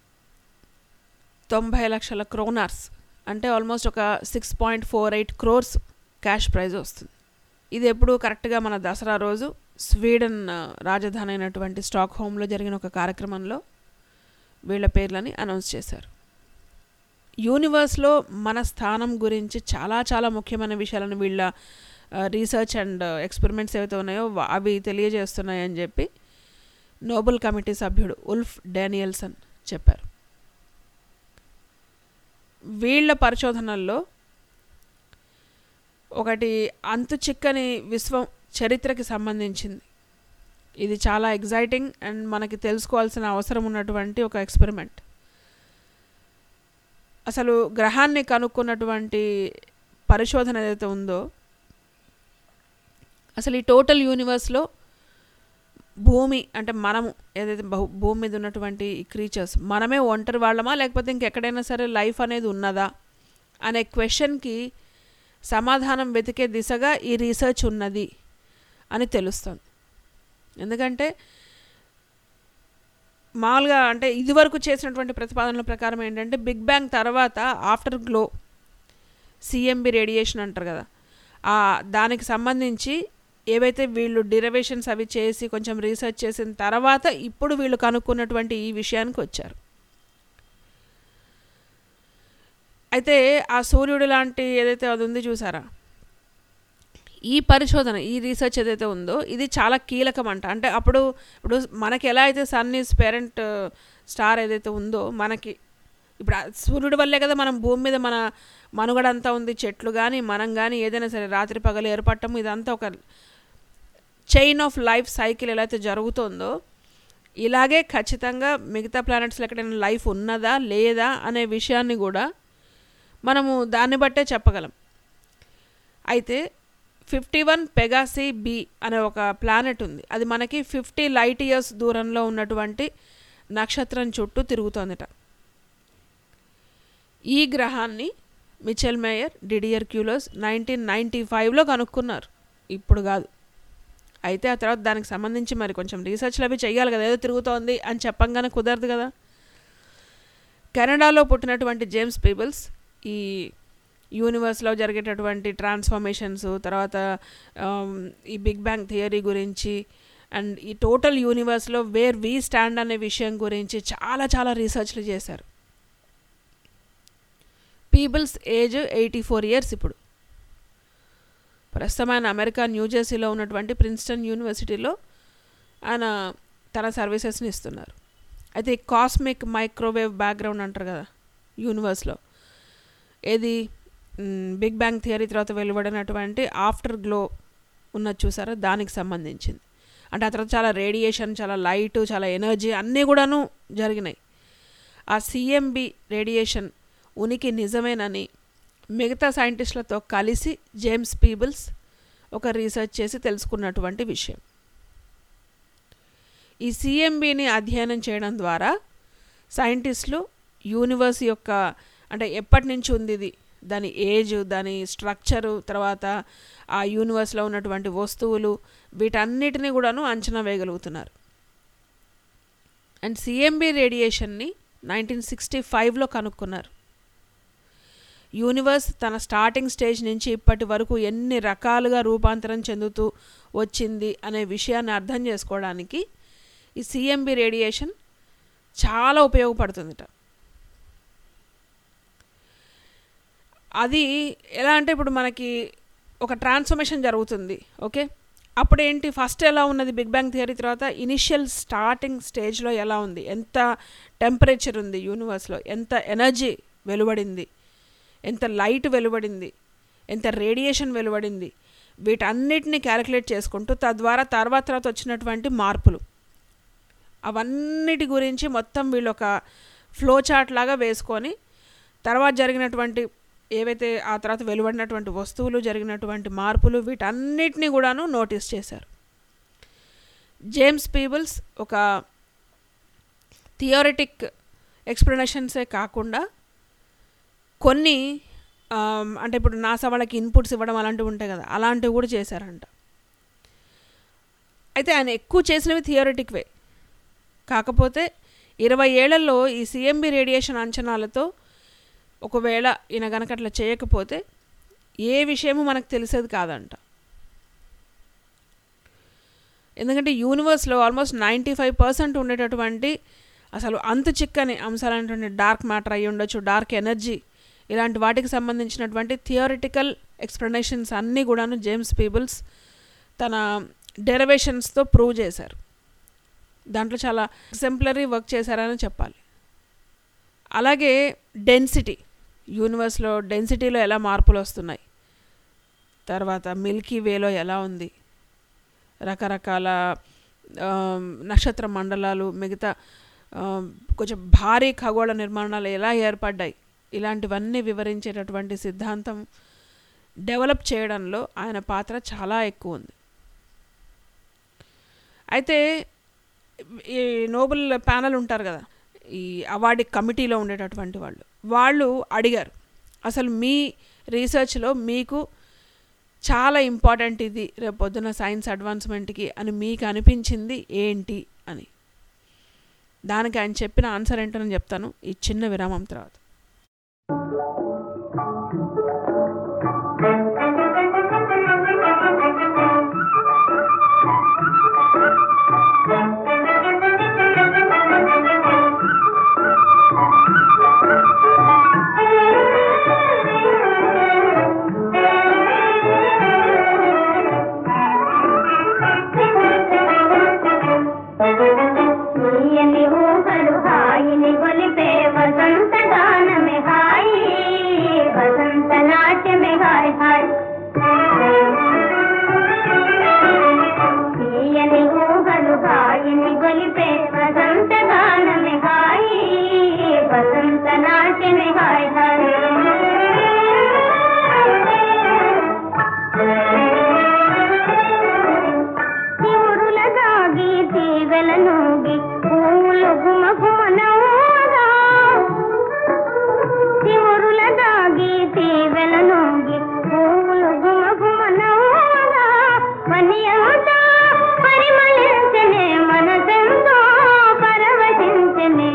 తొంభై లక్షల క్రోనార్స్ అంటే ఆల్మోస్ట్ ఒక six point four eight crores cash prize వస్తుంది ఇది ఎప్పుడు కరెక్ట్గా మన దసరా రోజు స్వీడన్ ఆ, రాజధాని అయినటువంటి స్టాక్ హోమ్లో జరిగిన ఒక కార్యక్రమంలో వీళ్ళ పేర్లని అనౌన్స్ చేశారు యూనివర్స్లో మన స్థానం గురించి చాలా చాలా ముఖ్యమైన విషయాలను వీళ్ళ రీసెర్చ్ అండ్ ఎక్స్పెరిమెంట్స్ ఏవైతే ఉన్నాయో వా- అవి తెలియజేస్తున్నాయని చెప్పి నోబెల్ కమిటీ సభ్యుడు ఉల్ఫ్ డానియల్సన్ చెప్పారు వీళ్ళ పరిశోధనల్లో ఒకటి అంతు చిక్కని విశ్వం చరిత్రకి సంబంధించింది ఇది చాలా ఎగ్జైటింగ్ అండ్ మనకి తెలుసుకోవాల్సిన అవసరం ఉన్నటువంటి ఒక ఎక్స్పెరిమెంట్ అసలు గ్రహాన్ని కనుక్కున్నటువంటి పరిశోధన ఏదైతే ఉందో అసలు ఈ టోటల్ యూనివర్స్లో భూమి అంటే మనము ఏదైతే బహు భూమి మీద ఉన్నటువంటి ఈ క్రీచర్స్ మనమే ఒంటరి వాళ్ళమా లేకపోతే ఇంకెక్కడైనా సరే లైఫ్ అనేది ఉన్నదా అనే క్వశ్చన్కి సమాధానం వెతికే దిశగా ఈ రీసెర్చ్ ఉన్నది అని తెలుస్తుంది ఎందుకంటే మామూలుగా అంటే ఇదివరకు చేసినటువంటి ప్రతిపాదనల ప్రకారం ఏంటంటే బిగ్ బ్యాంగ్ తర్వాత ఆఫ్టర్ గ్లో సిఎంబి రేడియేషన్ అంటారు కదా ఆ దానికి సంబంధించి ఏవైతే వీళ్ళు డిరవేషన్స్ అవి చేసి కొంచెం రీసెర్చ్ చేసిన తర్వాత ఇప్పుడు వీళ్ళు కనుక్కున్నటువంటి ఈ విషయానికి వచ్చారు అయితే ఆ సూర్యుడు లాంటి ఏదైతే అది ఉంది చూసారా ఈ పరిశోధన ఈ రీసెర్చ్ ఏదైతే ఉందో ఇది చాలా కీలకం అంట అంటే అప్పుడు ఇప్పుడు మనకి ఎలా అయితే సన్ ఈజ్ పేరెంట్ స్టార్ ఏదైతే ఉందో మనకి ఇప్పుడు ఆ సూర్యుడి వల్లే కదా మనం భూమి మీద మన మనుగడ అంతా ఉంది చెట్లు కానీ మనం కానీ ఏదైనా సరే రాత్రి పగలు ఏర్పడటం ఇదంతా ఒక చైన్ ఆఫ్ లైఫ్ సైకిల్ ఎలా అయితే జరుగుతుందో ఇలాగే ఖచ్చితంగా మిగతా ప్లానెట్స్లో ఎక్కడైనా లైఫ్ ఉన్నదా లేదా అనే విషయాన్ని కూడా మనము దాన్ని బట్టే చెప్పగలం అయితే ఫిఫ్టీ వన్ పెగాసి బి అనే ఒక ప్లానెట్ ఉంది అది మనకి ఫిఫ్టీ లైట్ ఇయర్స్ దూరంలో ఉన్నటువంటి నక్షత్రం చుట్టూ తిరుగుతోందిట ఈ గ్రహాన్ని Michel Mayor Didier Queloz nineteen ninety ఫైవ్లో కనుక్కున్నారు ఇప్పుడు కాదు అయితే ఆ తర్వాత దానికి సంబంధించి మరి కొంచెం రీసెర్చ్లు అవి చేయాలి కదా ఏదో తిరుగుతోంది అని చెప్పంగానే కుదరదు కదా కెనడాలో పుట్టినటువంటి జేమ్స్ పీబుల్స్ ఈ యూనివర్స్లో జరిగేటటువంటి ట్రాన్స్ఫర్మేషన్స్ తర్వాత ఆమ్, ఈ బిగ్ బ్యాంగ్ థియరీ గురించి అండ్ ఈ టోటల్ యూనివర్స్లో వేర్ వీ స్టాండ్ అనే విషయం గురించి చాలా చాలా రీసెర్చ్లు చేశారు Peebles age eighty four years ఇప్పుడు ప్రస్తుతం ఆయన అమెరికా న్యూజెర్సీలో ఉన్నటువంటి ప్రిన్స్టన్ యూనివర్సిటీలో ఆయన తన సర్వీసెస్ని ఇస్తున్నారు అయితే ఈ కాస్మిక్ మైక్రోవేవ్ బ్యాక్గ్రౌండ్ అంటారు కదా యూనివర్స్లో ఏది మ్, బిగ్ బ్యాంగ్ థియరీ తర్వాత వెలువడినటువంటి ఆఫ్టర్ గ్లో ఉన్నది చూసారా దానికి సంబంధించింది అంటే ఆ తర్వాత చాలా రేడియేషన్ చాలా లైట్ చాలా ఎనర్జీ అన్నీ కూడాను జరిగినాయి ఆ సిఎంబి రేడియేషన్ ఉనికి నిజమేనని మిగతా సైంటిస్టులతో కలిసి జేమ్స్ పీబుల్స్ ఒక రీసెర్చ్ చేసి తెలుసుకున్నటువంటి విషయం ఈ సిఎంబిని అధ్యయనం చేయడం ద్వారా సైంటిస్టులు యూనివర్స్ యొక్క అంటే ఎప్పటి నుంచి ఉంది ఇది దాని ఏజ్ దాని స్ట్రక్చరు తర్వాత ఆ యూనివర్స్లో ఉన్నటువంటి వస్తువులు వీటన్నిటిని కూడాను అంచనా వేయగలుగుతున్నారు అండ్ సిఎంబి రేడియేషన్ని నైన్టీన్ సిక్స్టీ ఫైవ్లో కనుక్కున్నారు యూనివర్స్ తన స్టార్టింగ్ స్టేజ్ నుంచి ఇప్పటి వరకు ఎన్ని రకాలుగా రూపాంతరం చెందుతూ వచ్చింది అనే విషయాన్ని అర్థం చేసుకోవడానికి ఈ సిఎంబి రేడియేషన్ చాలా ఉపయోగపడుతుందిట అది ఎలా అంటే ఇప్పుడు మనకి ఒక ట్రాన్స్ఫర్మేషన్ జరుగుతుంది ఓకే అప్పుడు ఏంటి ఫస్ట్ ఎలా ఉన్నది బిగ్ బ్యాంగ్ థియరీ తర్వాత ఇనిషియల్ స్టార్టింగ్ స్టేజ్లో ఎలా ఉంది ఎంత టెంపరేచర్ ఉంది యూనివర్స్లో ఎంత ఎనర్జీ వెలువడింది ఎంత లైట్ వెలువడింది ఎంత రేడియేషన్ వెలువడింది వీటన్నిటిని క్యాలిక్యులేట్ చేసుకుంటూ తద్వారా తర్వాత తర్వాత వచ్చినటువంటి మార్పులు అవన్నిటి గురించి మొత్తం వీళ్ళు ఒక ఫ్లో చార్ట్ లాగా వేసుకొని తర్వాత జరిగినటువంటి ఏవైతే ఆ తర్వాత వెలువడినటువంటి వస్తువులు జరిగినటువంటి మార్పులు వీటన్నిటిని కూడాను నోటీస్ చేశారు జేమ్స్ పీబుల్స్ ఒక థియోరిటిక్ ఎక్స్ప్లెనేషన్సే కాకుండా కొన్ని ఆమ్, అంటే ఇప్పుడు నాసా వాళ్ళకి ఇన్పుట్స్ ఇవ్వడం అలాంటివి ఉంటాయి కదా అలాంటివి కూడా చేశారంట అయితే ఆయన ఎక్కువ చేసినవి థియోరిటిక్ వే కాకపోతే ఇరవై ఏళ్లలో ఈ సిఎంబి రేడియేషన్ అంచనాలతో ఒకవేళ ఈయన గనక అట్లా చేయకపోతే ఏ విషయము మనకు తెలిసేది కాదంట ఎందుకంటే యూనివర్స్లో ఆల్మోస్ట్ నైంటీ ఫైవ్ పర్సెంట్ ఉండేటటువంటి అసలు అంత చిక్కని అంశాలైనటువంటి డార్క్ మ్యాటర్ అయి ఉండొచ్చు డార్క్ ఎనర్జీ ఇలాంటి వాటికి సంబంధించినటువంటి థియోరిటికల్ ఎక్స్ప్లెనేషన్స్ అన్నీ కూడాను జేమ్స్ పీబుల్స్ తన డెరివేషన్స్తో ప్రూవ్ చేశారు దాంట్లో చాలా ఎగ్జంప్లరీ వర్క్ చేశారని చెప్పాలి అలాగే డెన్సిటీ యూనివర్స్లో డెన్సిటీలో ఎలా మార్పులు వస్తున్నాయి తర్వాత మిల్కీ వేలో ఎలా ఉంది రకరకాల ఆమ్, నక్షత్ర మండలాలు మిగతా ఆమ్, కొంచెం భారీ ఖగోళ నిర్మాణాలు ఎలా ఏర్పడ్డాయి ఇలాంటివన్నీ వివరించేటటువంటి సిద్ధాంతం డెవలప్ చేయడంలో ఆయన పాత్ర చాలా ఎక్కువ ఉంది అయితే ఈ నోబెల్ ప్యానల్ ఉంటారు కదా ఈ అవార్డు కమిటీలో ఉండేటటువంటి వాళ్ళు వాళ్ళు అడిగారు అసలు మీ రీసెర్చ్లో మీకు చాలా ఇంపార్టెంట్ ఇది రేపు పొద్దున సైన్స్ అడ్వాన్స్మెంట్కి అని మీకు అనిపించింది ఏంటి అని దానికి ఆయన చెప్పిన ఆన్సర్ ఏంటో నేను చెప్తాను ఈ చిన్న విరామం తర్వాత తీయని ఊహలు హాయిని గొలిపే వసంత గానమే హాయి వసంత నాట్యమే హాయ్ హాయ్ తీయని ఊహలు హాయిని గొలిపే వసంత గానమే హాయి వసంత నాట్యమే హాయ్ శివుడుల దాగి తీగల నూగి పూలు గుమ గుమ నవ్వగా శివుడుల దాగి తీగల నూగి పూలు గుమ గుమ నవ్వగా వనియంతా పరిమళించనే మనసెంతో పరవశించనే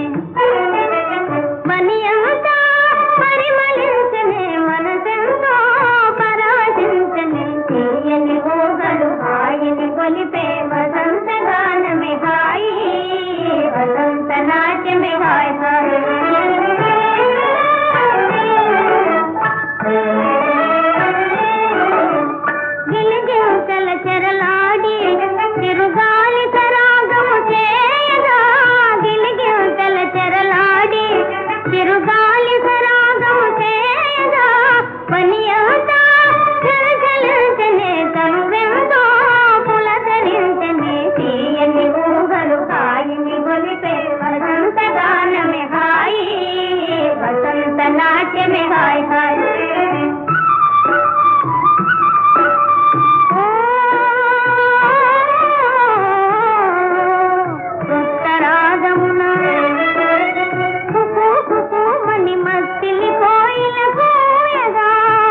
వనియంతా పరిమళించనే మనసెంతో పరవశించనే తీయని ఊహలు హాయిని కొలిపే వసంత గానమే హాయి వసంత నాట్యమే హాయ్ గిలిగింతల చెరలాడి తిరుగాలి సరాగము చేయగా గిలిగింతల చెరలాడి తిరుగాలి సరాగము చేయగా పనియంతా చలచలించనే తను వెంతో పులకరించనే తీయని ఊహలు హాయిని గొలిపే వసంత గానమే హాయి వసంత నాట్యమే హాయ్ హాయ్ ఉత్తరాగమున కుకు కుకు మని మత్తిలి కోయిల కోయగా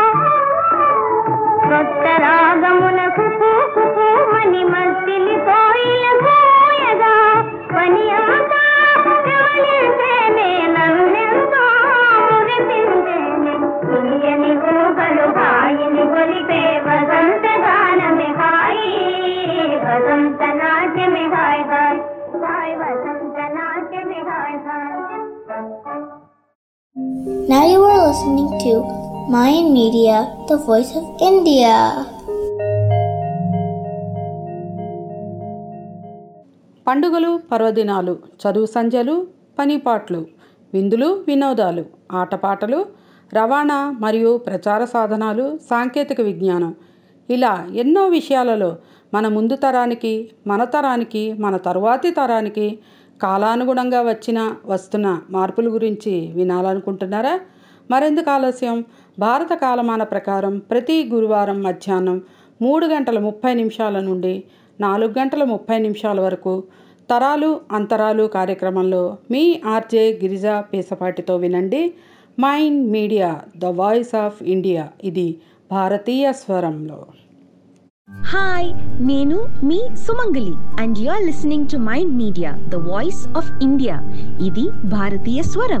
ఉత్తరాగమున కుకు కుకు మని మత్తిలి కోయిల కోయగా పనియంతా గమనించేనే నన్నెంతో మురిపించేనే తీయని ఊహలు హాయిని గొలిపే వసంత గానమే హాయి వసంత నాట్యమే హాయ్ హాయ్ హాయ్ వసంత నాట్యమే హాయ్ హాయ్ Now you are listening to Mayan Media, the voice of India. పండుగలు పర్వదినాలు చదువు సంధ్యలు పనిపాట్లు విందులు వినోదాలు ఆటపాటలు రవాణా మరియు ప్రచార సాధనాలు సాంకేతిక విజ్ఞానం ఇలా ఎన్నో విషయాలలో మన ముందు తరానికి మన తరానికి మన తరువాతి తరానికి కాలానుగుణంగా వచ్చిన వస్తున్న మార్పుల గురించి వినాలనుకుంటున్నారా మరెందుకు ఆలస్యం భారత కాలమాన ప్రకారం ప్రతి గురువారం మధ్యాహ్నం మూడు గంటల ముప్పై నిమిషాల నుండి నాలుగు గంటల ముప్పై నిమిషాల వరకు తరాలు అంతరాలు కార్యక్రమంలో మీ ఆర్జే గిరిజా పేసపాటితో వినండి mind media the voice of India ఇది భారతీయ స్వరంలో హాయ్ నేను మీ Sumangali and you are listening to mind media the voice of India ఇది భారతీయ స్వరం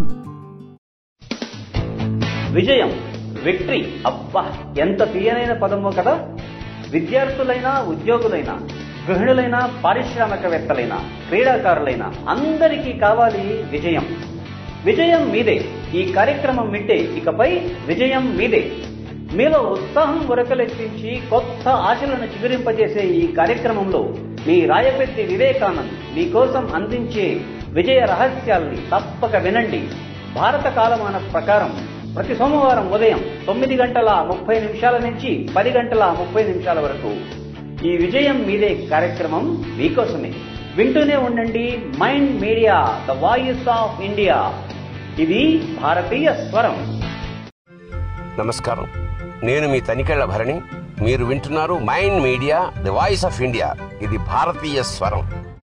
విజయం విక్టరీ అబ్బా ఎంత తీయనైన పదమో కదా విద్యార్థులైనా ఉద్యోగులైనా గృహిణులైనా పారిశ్రామికవేత్తలైనా క్రీడాకారులైనా అందరికీ కావాలి విజయం విజయం మీదే ఈ కార్యక్రమం వింటే ఇకపై విజయం మీదే మీలో ఉత్సాహం ఉరకలెత్తించి కొత్త ఆశలను చిగురింపజేసే ఈ కార్యక్రమంలో మీ రాయపెట్టి వివేకానంద్ మీకోసం అందించే విజయ రహస్యాల్ని తప్పక వినండి భారత కాలమాన ప్రకారం ప్రతి సోమవారం ఉదయం తొమ్మిది గంటల ముప్పై నిమిషాల నుంచి పది గంటల ముప్పై నిమిషాల వరకు ఈ విజయం మీదే కార్యక్రమం మీకోసమే వింటూనే ఉండండి mind media the voice of India ఇది భారతీయ స్వరం నమస్కారం నేను మీ తనికెళ్ల భరణి మీరు వింటున్నారు mind media the voice of India ఇది భారతీయ స్వరం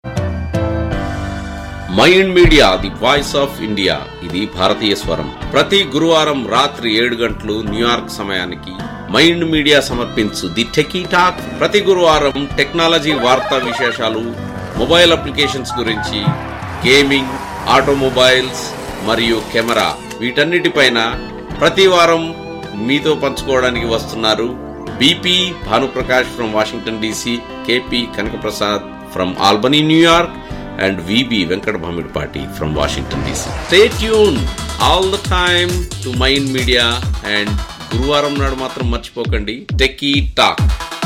mind media the voice of India ఇది భారతీయ స్వరం ప్రతి గురువారం రాత్రి ఏడు గంటలు న్యూయార్క్ సమయానికి మైండ్ మీడియా సమర్పించు ది టెకీ టాక్ ప్రతి గురువారం టెక్నాలజీ వార్తా విశేషాలు మొబైల్ అప్లికేషన్స్ గురించి గేమింగ్ ఆటోమొబైల్స్ మరియు కెమెరా వీటన్నిటిపైన ప్రతి వారం మీతో పంచుకోవడానికి వస్తున్నారు BP Bhanuprakash from Washington DC KP Kanakaprasad from Albany New York and VB Venkat Bhamidpati from Washington DC. Stay tuned all the time to Mind Media and గురువారం నాడు మాత్రం మర్చిపోకండి techie talk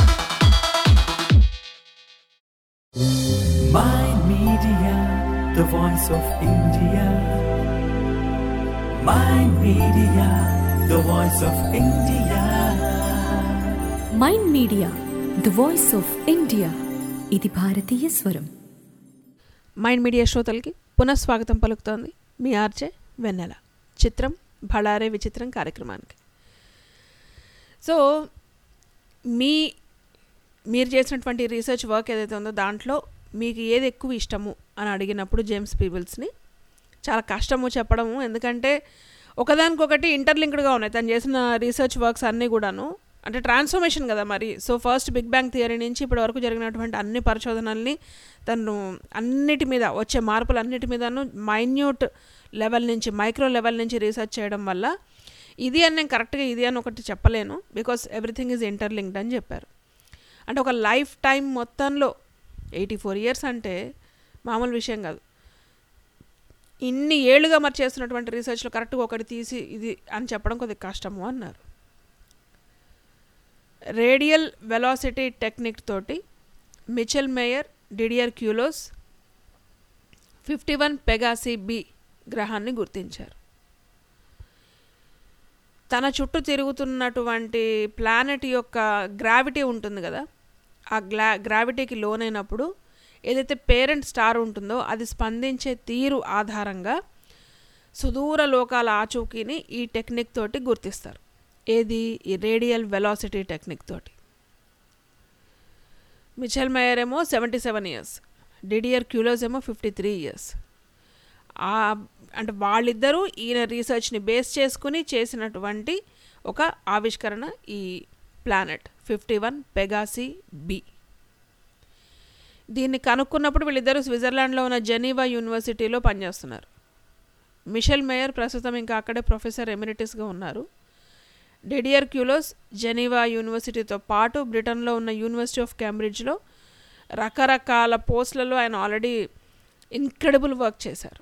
Mind Media, the voice of India. Mind Media, the voice of India. Mind media the voice of India ఇది భారతీయ స్వరం mind Media శ్రోతలకి పునఃస్వాగతం పలుకుతోంది మీ ఆర్జే వెన్నెల చిత్రం భళారే విచిత్రం కార్యక్రమానికి సో మీ మీరు చేసినటువంటి రీసెర్చ్ వర్క్ ఏదైతే ఉందో దాంట్లో మీకు ఏది ఎక్కువ ఇష్టము అని అడిగినప్పుడు జేమ్స్ పీబుల్స్ని చాలా కష్టము చెప్పడము ఎందుకంటే ఒకదానికొకటి ఇంటర్లింక్డ్గా ఉన్నాయి తను చేసిన రీసెర్చ్ వర్క్స్ అన్నీ కూడాను అంటే ట్రాన్స్ఫర్మేషన్ కదా మరి so first big bang theory నుంచి ఇప్పటి వరకు జరిగినటువంటి అన్ని పరిశోధనల్ని తను అన్నిటి మీద వచ్చే మార్పులు అన్నిటి మీదను మైన్యూట్ లెవెల్ నుంచి మైక్రో లెవెల్ నుంచి రీసెర్చ్ చేయడం వల్ల ఇది అని నేను కరెక్ట్గా ఇది అని ఒకటి చెప్పలేను బికాస్ ఎవ్రీథింగ్ ఈజ్ ఇంటర్లింక్డ్ అని చెప్పారు అంటే ఒక లైఫ్ టైం మొత్తంలో ఎయిటీ ఫోర్ ఇయర్స్ అంటే మామూలు విషయం కాదు ఇన్ని ఏళ్ళుగా మరి చేస్తున్నటువంటి రీసెర్చ్లో కరెక్ట్గా ఒకటి తీసి ఇది అని చెప్పడం కొద్దిగా కష్టము అన్నారు రేడియల్ వెలాసిటీ టెక్నిక్ తోటి Michel Mayor Didier Queloz fifty one Pegasi b గ్రహాన్ని గుర్తించారు తన చుట్టూ తిరుగుతున్నటువంటి ప్లానెట్ యొక్క గ్రావిటీ ఉంటుంది కదా ఆ గ్లా గ్రావిటీకి లోనైనప్పుడు ఏదైతే పేరెంట్ స్టార్ ఉంటుందో అది స్పందించే తీరు ఆధారంగా సుదూర లోకాల ఆచూకీని ఈ టెక్నిక్ తోటి గుర్తిస్తారు ఏది ఈ రేడియల్ వెలాసిటీ టెక్నిక్ తోటి మిచెల్ మేయర్ ఏమో seventy seven years Didier Queloz ఏమో ఫిఫ్టీ త్రీ ఇయర్స్ అంటే వాళ్ళిద్దరూ ఈయన రీసెర్చ్ని బేస్ చేసుకుని చేసినటువంటి ఒక ఆవిష్కరణ ఈ planet fifty one Pegasi b దీన్ని కనుక్కున్నప్పుడు వీళ్ళిద్దరూ స్విట్జర్లాండ్లో ఉన్న జెనీవా యూనివర్సిటీలో పనిచేస్తున్నారు మిషెల్ మేయర్ ప్రస్తుతం ఇంకా అక్కడే ప్రొఫెసర్ ఎమిరిటిస్గా ఉన్నారు డెడియర్ క్యూలోస్ జెనీవా యూనివర్సిటీతో పాటు బ్రిటన్లో ఉన్న యూనివర్సిటీ ఆఫ్ కేంబ్రిడ్జ్లో రకరకాల పోస్టులలో ఆయన ఆల్రెడీ ఇన్క్రెడిబుల్ వర్క్ చేశారు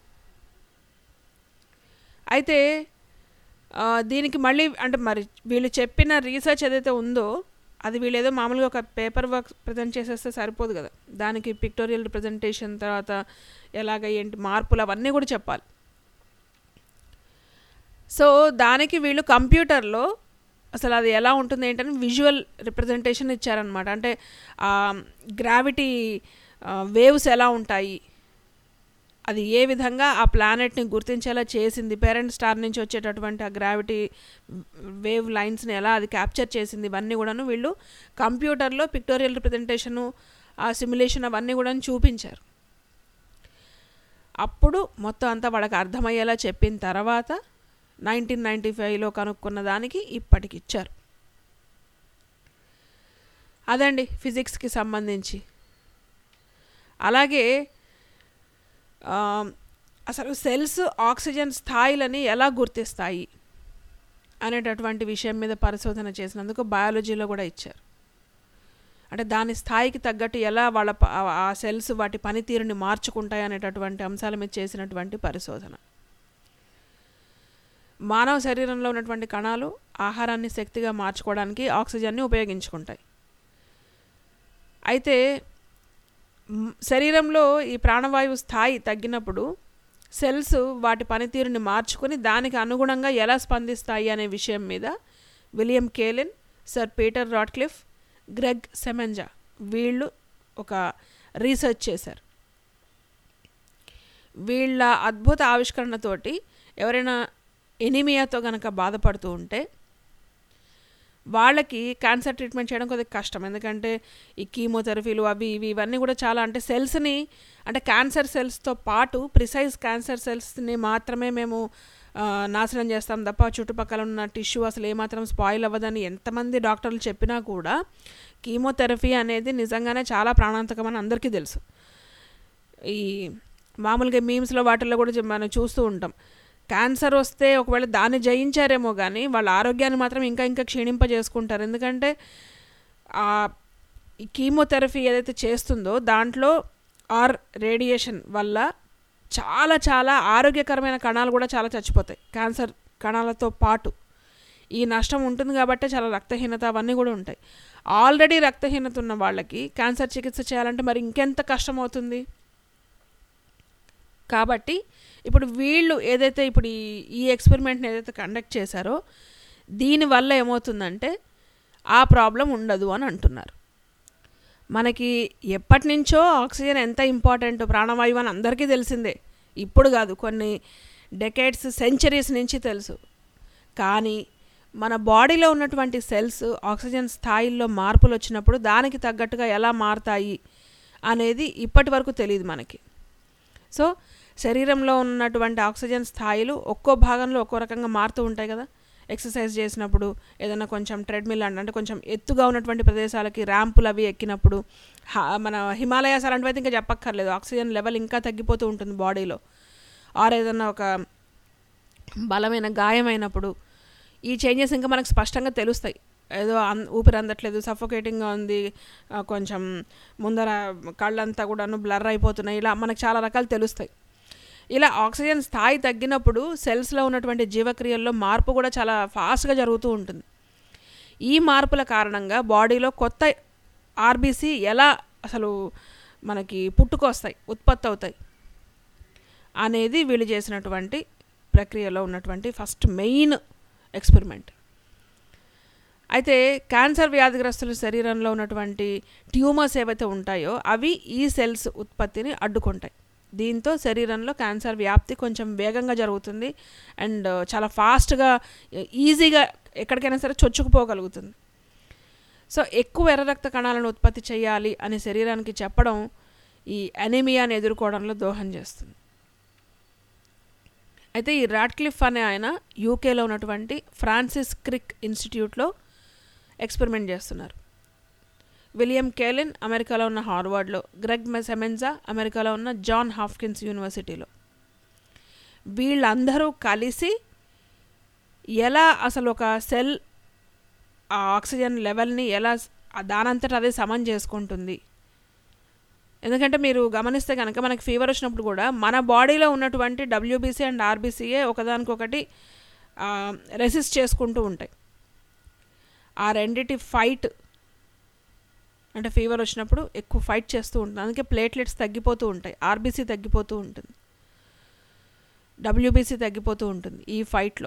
అయితే దీనికి మళ్ళీ అంటే మరి వీళ్ళు చెప్పిన రీసెర్చ్ ఏదైతే ఉందో అది వీళ్ళు ఏదో మామూలుగా ఒక పేపర్ వర్క్ ప్రజెంట్ చేసేస్తే సరిపోదు కదా దానికి పిక్టోరియల్ రిప్రజెంటేషన్ తర్వాత ఎలాగ ఏంటి మార్పులు అవన్నీ కూడా చెప్పాలి సో దానికి వీళ్ళు కంప్యూటర్లో అసలు అది ఎలా ఉంటుంది ఏంటని విజువల్ రిప్రజెంటేషన్ ఇచ్చారనమాట అంటే గ్రావిటీ వేవ్స్ ఎలా ఉంటాయి అది ఏ విధంగా ఆ ప్లానెట్ని గుర్తించేలా చేసింది పేరెంట్ స్టార్ నుంచి వచ్చేటటువంటి ఆ గ్రావిటీ వేవ్ లైన్స్ని ఎలా అది క్యాప్చర్ చేసింది ఇవన్నీ కూడాను వీళ్ళు కంప్యూటర్లో పిక్టోరియల్ రిప్రజెంటేషను ఆ సిమ్యులేషన్ అవన్నీ కూడా చూపించారు అప్పుడు మొత్తం అంతా వాళ్ళకి అర్థమయ్యేలా చెప్పిన తర్వాత నైన్టీన్ నైంటీ ఫైవ్లో కనుక్కున్న దానికి ఇప్పటికి ఇచ్చారు అదండి ఫిజిక్స్కి సంబంధించి అలాగే ఆ, అసలు సెల్స్ ఆక్సిజన్ స్థాయిలని ఎలా గుర్తిస్తాయి అనేటటువంటి విషయం మీద పరిశోధన చేసినందుకు బయాలజీలో కూడా ఇచ్చారు అంటే దాని స్థాయికి తగ్గట్టు ఎలా వాళ్ళ ప- ఆ- ఆ సెల్స్ వాటి పనితీరుని మార్చుకుంటాయి అనేటటువంటి అంశాల మీద చేసినటువంటి పరిశోధన మానవ శరీరంలో ఉన్నటువంటి కణాలు ఆహారాన్ని శక్తిగా మార్చుకోవడానికి ఆక్సిజన్ని ఉపయోగించుకుంటాయి అయితే మ్, శరీరంలో ఈ ప్రాణవాయువు స్థాయి తగ్గినప్పుడు సెల్స్ వాటి పనితీరుని మార్చుకొని దానికి అనుగుణంగా ఎలా స్పందిస్తాయి అనే విషయం మీద William Kaelin Sir Peter Ratcliffe Gregg Semenza వీళ్ళు ఒక రీసెర్చ్ చేశారు వీళ్ళ అద్భుత ఆవిష్కరణతోటి ఎవరైనా ఎనిమియాతో కనుక బాధపడుతూ ఉంటే వాళ్ళకి క్యాన్సర్ ట్రీట్మెంట్ చేయడం కొద్దిగా కష్టం ఎందుకంటే ఈ కీమోథెరపీలు అవి ఇవి ఇవన్నీ కూడా చాలా అంటే సెల్స్ని అంటే క్యాన్సర్ సెల్స్తో పాటు ప్రిసైజ్ క్యాన్సర్ సెల్స్ని మాత్రమే మేము ఆ, నాశనం చేస్తాం తప్ప చుట్టుపక్కల ఉన్న టిష్యూ అసలు ఏమాత్రం స్పాయిల్ అవ్వదని ఎంతమంది డాక్టర్లు చెప్పినా కూడా కీమోథెరపీ అనేది నిజంగానే చాలా ప్రాణాంతకమని అందరికీ తెలుసు ఈ మామూలుగా మీమ్స్లో వాటిల్లో కూడా చె- మనం చూస్తూ ఉంటాం క్యాన్సర్ వస్తే ఒకవేళ దాన్ని జయించారేమో కానీ వాళ్ళ ఆరోగ్యాన్ని మాత్రం ఇంకా ఇంకా క్షీణింపజేసుకుంటారు ఎందుకంటే ఆ ఈ కీమోథెరపీ ఏదైతే చేస్తుందో దాంట్లో ఆర్ రేడియేషన్ వల్ల చాలా చాలా ఆరోగ్యకరమైన కణాలు కూడా చాలా చచ్చిపోతాయి క్యాన్సర్ కణాలతో పాటు ఈ నష్టం ఉంటుంది కాబట్టి చాలా రక్తహీనత అవన్నీ కూడా ఉంటాయి ఆల్రెడీ రక్తహీనత ఉన్న వాళ్ళకి క్యాన్సర్ చికిత్స చేయాలంటే మరి ఇంకెంత కష్టం అవుతుంది కాబట్టి ఇప్పుడు వీళ్ళు ఏదైతే ఇప్పుడు ఈ ఈ ఎక్స్పెరిమెంట్ని ఏదైతే కండక్ట్ చేశారో దీనివల్ల ఏమవుతుందంటే ఆ ప్రాబ్లం ఉండదు అని అంటున్నారు మనకి ఎప్పటి నుంచో ఆక్సిజన్ ఎంత ఇంపార్టెంట్ ప్రాణవాయువు అని అందరికీ తెలిసిందే ఇప్పుడు కాదు కొన్ని డెకేడ్స్ సెంచరీస్ నుంచి తెలుసు కానీ మన బాడీలో ఉన్నటువంటి సెల్స్ ఆక్సిజన్ స్థాయిల్లో మార్పులు వచ్చినప్పుడు దానికి తగ్గట్టుగా ఎలా మారుతాయి అనేది ఇప్పటి వరకు తెలియదు మనకి సో శరీరంలో ఉన్నటువంటి ఆక్సిజన్ స్థాయిలు ఒక్కో భాగంలో ఒక్కో రకంగా మారుతూ ఉంటాయి కదా ఎక్సర్సైజ్ చేసినప్పుడు ఏదైనా కొంచెం ట్రెడ్మిల్ అంటే అంటే కొంచెం ఎత్తుగా ఉన్నటువంటి ప్రదేశాలకి ర్యాంపులు అవి ఎక్కినప్పుడు హ- మన హిమాలయాస్ అలాంటివి అయితే ఇంకా చెప్పక్కర్లేదు ఆక్సిజన్ లెవెల్ ఇంకా తగ్గిపోతూ ఉంటుంది బాడీలో ఆర్ ఏదైనా ఒక బలమైన గాయమైనప్పుడు ఈ చేంజెస్ ఇంకా మనకు స్పష్టంగా తెలుస్తాయి ఏదో అన్ ఊపిరి అందట్లేదు సఫోకేటింగ్గా ఉంది ఆ, కొంచెం ముందర కళ్ళంతా కూడాను బ్లర్ అయిపోతున్నాయి ఇలా మనకు చాలా రకాలు తెలుస్తాయి ఇలా ఆక్సిజన్ స్థాయి తగ్గినప్పుడు సెల్స్లో ఉన్నటువంటి జీవక్రియల్లో మార్పు కూడా చాలా ఫాస్ట్గా జరుగుతూ ఉంటుంది ఈ మార్పుల కారణంగా బాడీలో కొత్త ఆర్బీసీ ఎలా అసలు మనకి పుట్టుకొస్తాయి ఉత్పత్తి అవుతాయి అనేది వీళ్ళు చేసినటువంటి ప్రక్రియలో ఉన్నటువంటి ఫస్ట్ మెయిన్ ఎక్స్పెరిమెంట్ అయితే క్యాన్సర్ వ్యాధిగ్రస్తుల శరీరంలో ఉన్నటువంటి ట్యూమర్స్ ఏవైతే ఉంటాయో అవి ఈ సెల్స్ ఉత్పత్తిని అడ్డుకుంటాయి దీంతో శరీరంలో క్యాన్సర్ వ్యాప్తి కొంచెం వేగంగా జరుగుతుంది అండ్ చాలా ఫాస్ట్గా ఈజీగా ఎక్కడికైనా సరే చొచ్చుకుపోగలుగుతుంది సో ఎక్కువ ఎర్ర రక్త కణాలను ఉత్పత్తి చేయాలి అని శరీరానికి చెప్పడం ఈ అనీమియాని ఎదుర్కోవడంలో దోహం చేస్తుంది అయితే ఈ రాడ్క్లిఫ్ అనే ఆయన యూకేలో ఉన్నటువంటి ఫ్రాన్సిస్ క్రిక్ ఇన్స్టిట్యూట్లో ఎక్స్పెరిమెంట్ చేస్తున్నారు విలియం కేలిన్ అమెరికాలో ఉన్న హార్వర్డ్లో గ్రెగ్ సెమెన్జా అమెరికాలో ఉన్న జాన్ హాఫ్కిన్స్ యూనివర్సిటీలో వీళ్ళందరూ కలిసి ఎలా అసలు ఒక సెల్ ఆ ఆక్సిజన్ లెవెల్ని ఎలా స్- ఆ దానంతట అదే సమం చేసుకుంటుంది ఎందుకంటే మీరు గమనిస్తే కనుక మనకి ఫీవర్ వచ్చినప్పుడు కూడా మన బాడీలో ఉన్నటువంటి డబ్ల్యూబీసీ అండ్ ఆర్బీసీఏ ఒకదానికొకటి రెసిస్ట్ చేసుకుంటూ ఉంటాయి ఆ రెండిటి ఫైట్ అంటే ఫీవర్ వచ్చినప్పుడు ఎక్కువ ఫైట్ చేస్తూ ఉంటుంది అందుకే ప్లేట్లెట్స్ తగ్గిపోతూ ఉంటాయి ఆర్బీసీ తగ్గిపోతూ ఉంటుంది డబ్ల్యూబీసీ తగ్గిపోతూ ఉంటుంది ఈ ఫైట్లో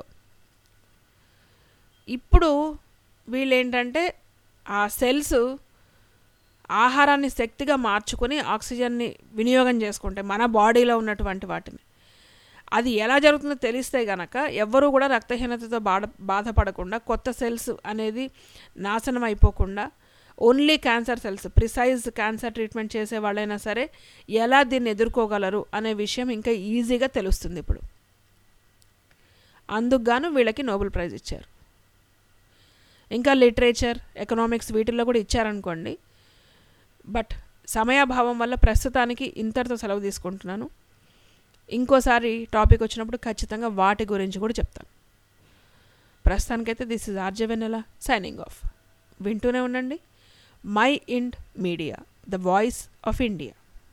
ఇప్పుడు వీళ్ళు ఏంటంటే ఆ సెల్స్ ఆహారాన్ని శక్తిగా మార్చుకొని ఆక్సిజన్ని వినియోగం చేసుకుంటాయి మన బాడీలో ఉన్నటువంటి వాటిని అది ఎలా జరుగుతుందో తెలిస్తే గనక ఎవ్వరూ కూడా రక్తహీనతతో బాధ బాధపడకుండా కొత్త సెల్స్ అనేది నాశనం అయిపోకుండా only cancer cells precise cancer treatment చేసే వాళ్ళైనా సరే ఎలా దీన్ని ఎదుర్కోగలరు అనే విషయం ఇంకా ఈజీగా తెలుస్తుంది ఇప్పుడు అందుకు గాను వీళ్ళకి నోబెల్ ప్రైజ్ ఇచ్చారు ఇంకా లిటరేచర్ ఎకనామిక్స్ వీటిల్లో కూడా ఇచ్చారనుకోండి బట్ సమయాభావం వల్ల ప్రస్తుతానికి ఇంతటితో సెలవు తీసుకుంటున్నాను ఇంకోసారి టాపిక్ వచ్చినప్పుడు ఖచ్చితంగా వాటి గురించి కూడా చెప్తాను ప్రస్తుతానికైతే this is RJ Vennela signing off వింటూనే ఉండండి mind media the voice of India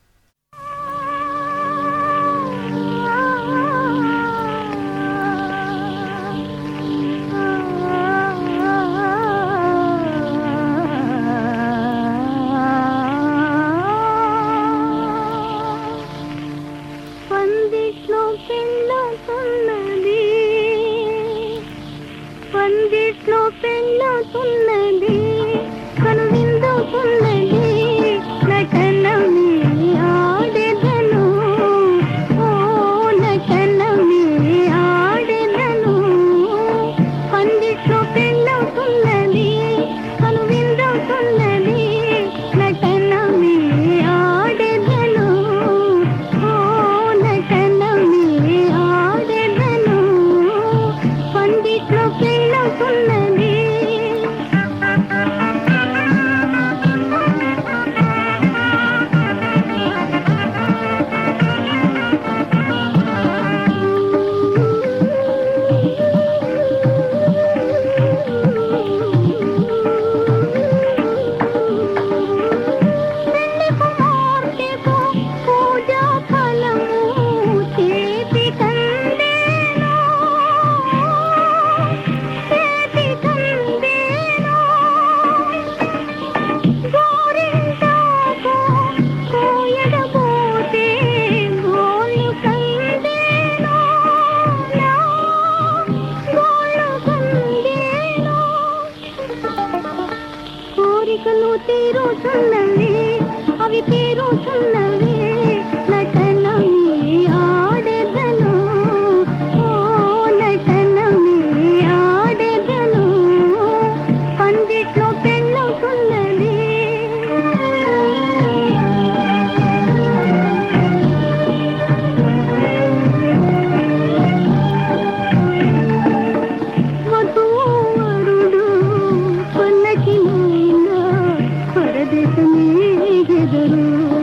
పందిట్లో పెళ్ళవుతున్నది పందిట్లో పెళ్ళవుతున్నది కనువిందవుతున్నది నటనమే ఆడెదను ఓ నటనమే ఆడెదను పందిట్లో పెళ్ళవుతున్నది కనువిందవుతున్నది నటనమే ఆడెదను ఓ నటనమే ఆడెదను పందిట్లో పెళ్ళవుతున్నది పెళ్లి కుమార్తెకు పూజా ఫలము చేతి కందేను చేతి కందేను గోరింటాకు కోయడబోతే గోళ్ళు కందేను నా గోళ్ళు కందేను కోరికలు తీరుతున్నవి అవి తీరుతున్నవి నటనమే ఆడెదను ఓ నటనమే ఆడెదను పందిట్లో పెళ్ళవుతున్నది వధూవరుడు పల్లకి మీద పరదేశమే ఎదరు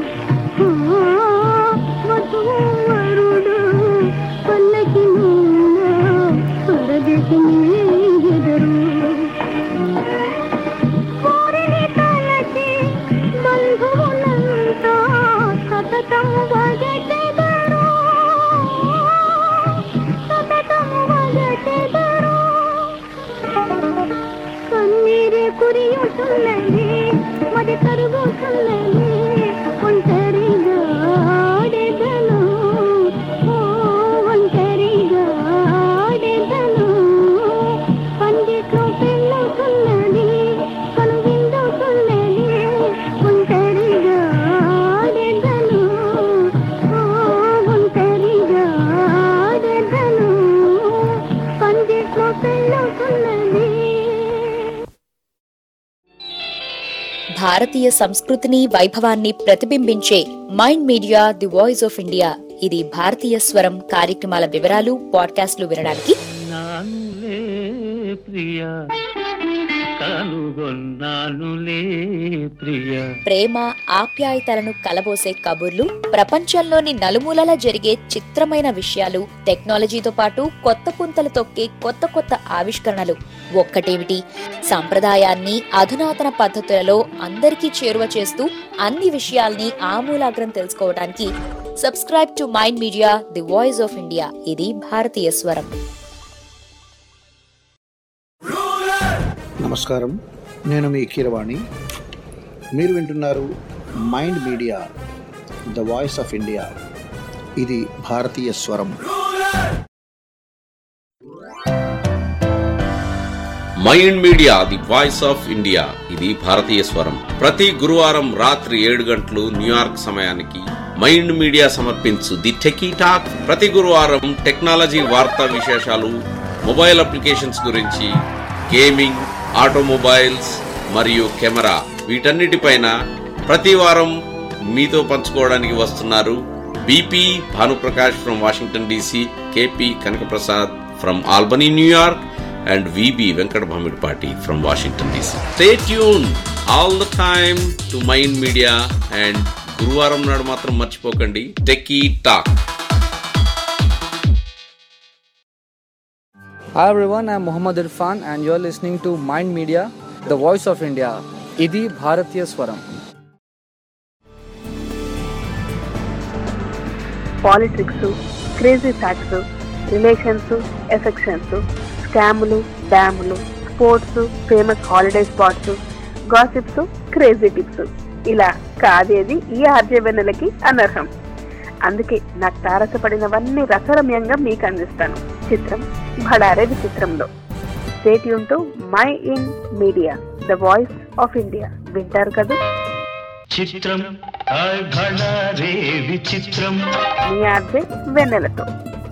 వధూవరుడు పల్లకి మీద పరదేశమే ఎదరు కోరిని తలచి బంధువులంతా సతతం వగటెదరు సతతం వగటెదరు కన్నీరే కురియుతున్నది మది తరుగుతున్నది ఒంటరిగా ఆడెదను ఓ ఒంటరిగా ఆడెదను పందిట్లో పెళ్ళవుతున్నది కనువిందుతున్నది ఒంటరిగా ఆడెదను ఓ ఒంటరిగా ఆడెదను పందిట్లో పెళ్ళవుతున్నది భారతీయ సంస్కృతిని వైభవాన్ని ప్రతిబింబించే mind media the voice of India ఇది భారతీయ స్వరం కార్యక్రమాల వివరాలు పాడ్కాస్ట్లు వినడానికి నానులే ప్రియ కనుగొన్నానులే ప్రియ ప్రేమ ఆప్యాయతలను కలబోసే కబుర్లు ప్రపంచంలోని నలుమూలలా జరిగే చిత్రమైన విషయాలు టెక్నాలజీతో పాటు కొత్త పుంతలు తొక్కే కొత్త కొత్త ఆవిష్కరణలు ఒక్కటేమిటి సంప్రదాయాన్ని అధునాతన పద్ధతులలో అందరికీ చేరువ చేస్తూ అన్ని విషయాల్ని ఆమూలాగ్రం తెలుసుకోవడానికి subscribe to mind media the voice of India ఇది భారతీయ స్వరం నమస్కారం నేను మీ కీరవాణి మీరు వింటున్నారు mind media the voice of India ఇది భారతీయ స్వరం mind media the voice of India ఇది భారతీయ స్వరం ప్రతి గురువారం రాత్రి ఏడు గంటలు న్యూయార్క్ సమయానికి మైండ్ మీడియా సమర్పించు ది టెకీ టాక్ ప్రతి గురువారం టెక్నాలజీ వార్తా విశేషాలు మొబైల్ అప్లికేషన్స్ గురించి గేమింగ్ ఆటోమొబైల్స్ మరియు కెమెరా వీటన్నిటిపైన ప్రతి వారం మీతో పంచుకోవడానికి వస్తున్నారు BP Bhanuprakash from Washington DC KP Kanakaprasad from Albany New York and VB Venkat Bhamidpati from Washington DC. Stay tuned all the time to Mind Media and గురువారం నాడు మాత్రం మర్చిపోకండి techie talk Hi everyone, I'm Muhammad Irfan and you're listening to Mind Media, the voice of India. Idi Bharatiya Swaram. Politics crazy facts relations affections స్కాములు డ్యాములు sports famous holiday spots gossips crazy tips ఇలా కాదేది ఈ ఆర్జవెన్నెలకి అనర్హం అందుకే నాకు తారసపడినవన్నీ రసరమ్యంగా మీకు అందిస్తాను చిత్రం భడారే విచిత్రంలో state to my in media the voice of India వింటారు కదా చిత్రం హాయ్ భళా రే విచిత్రం మీ ఆర్జే వెన్నెలతో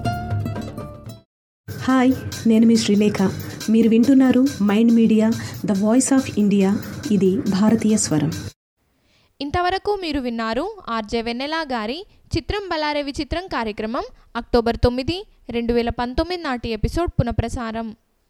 హాయ్ నేను మీ శ్రీలేఖ మీరు వింటున్నారు mind media the voice of India ఇది భారతీయ స్వరం ఇంతవరకు మీరు విన్నారు ఆర్జే వెన్నెలా గారి చిత్రం బలారే విచిత్రం కార్యక్రమం అక్టోబర్ తొమ్మిది రెండు వేల పంతొమ్మిది నాటి ఎపిసోడ్ పునఃప్రసారం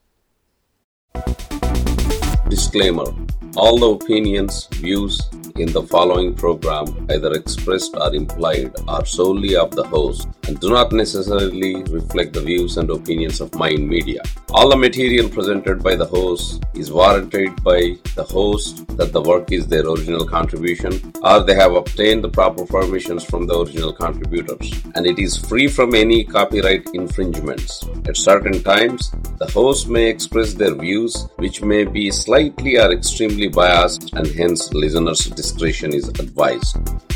Disclaimer All the opinions, views in the following program, either expressed or implied, are solely of the host and do not necessarily reflect the views and opinions of Mind Media. All the material presented by the host is warranted by the host that the work is their original contribution or they have obtained the proper permissions from the original contributors and it is free from any copyright infringements. At certain times, the host may express their views which may be slightly or extremely biased and hence listeners' discretion is advised.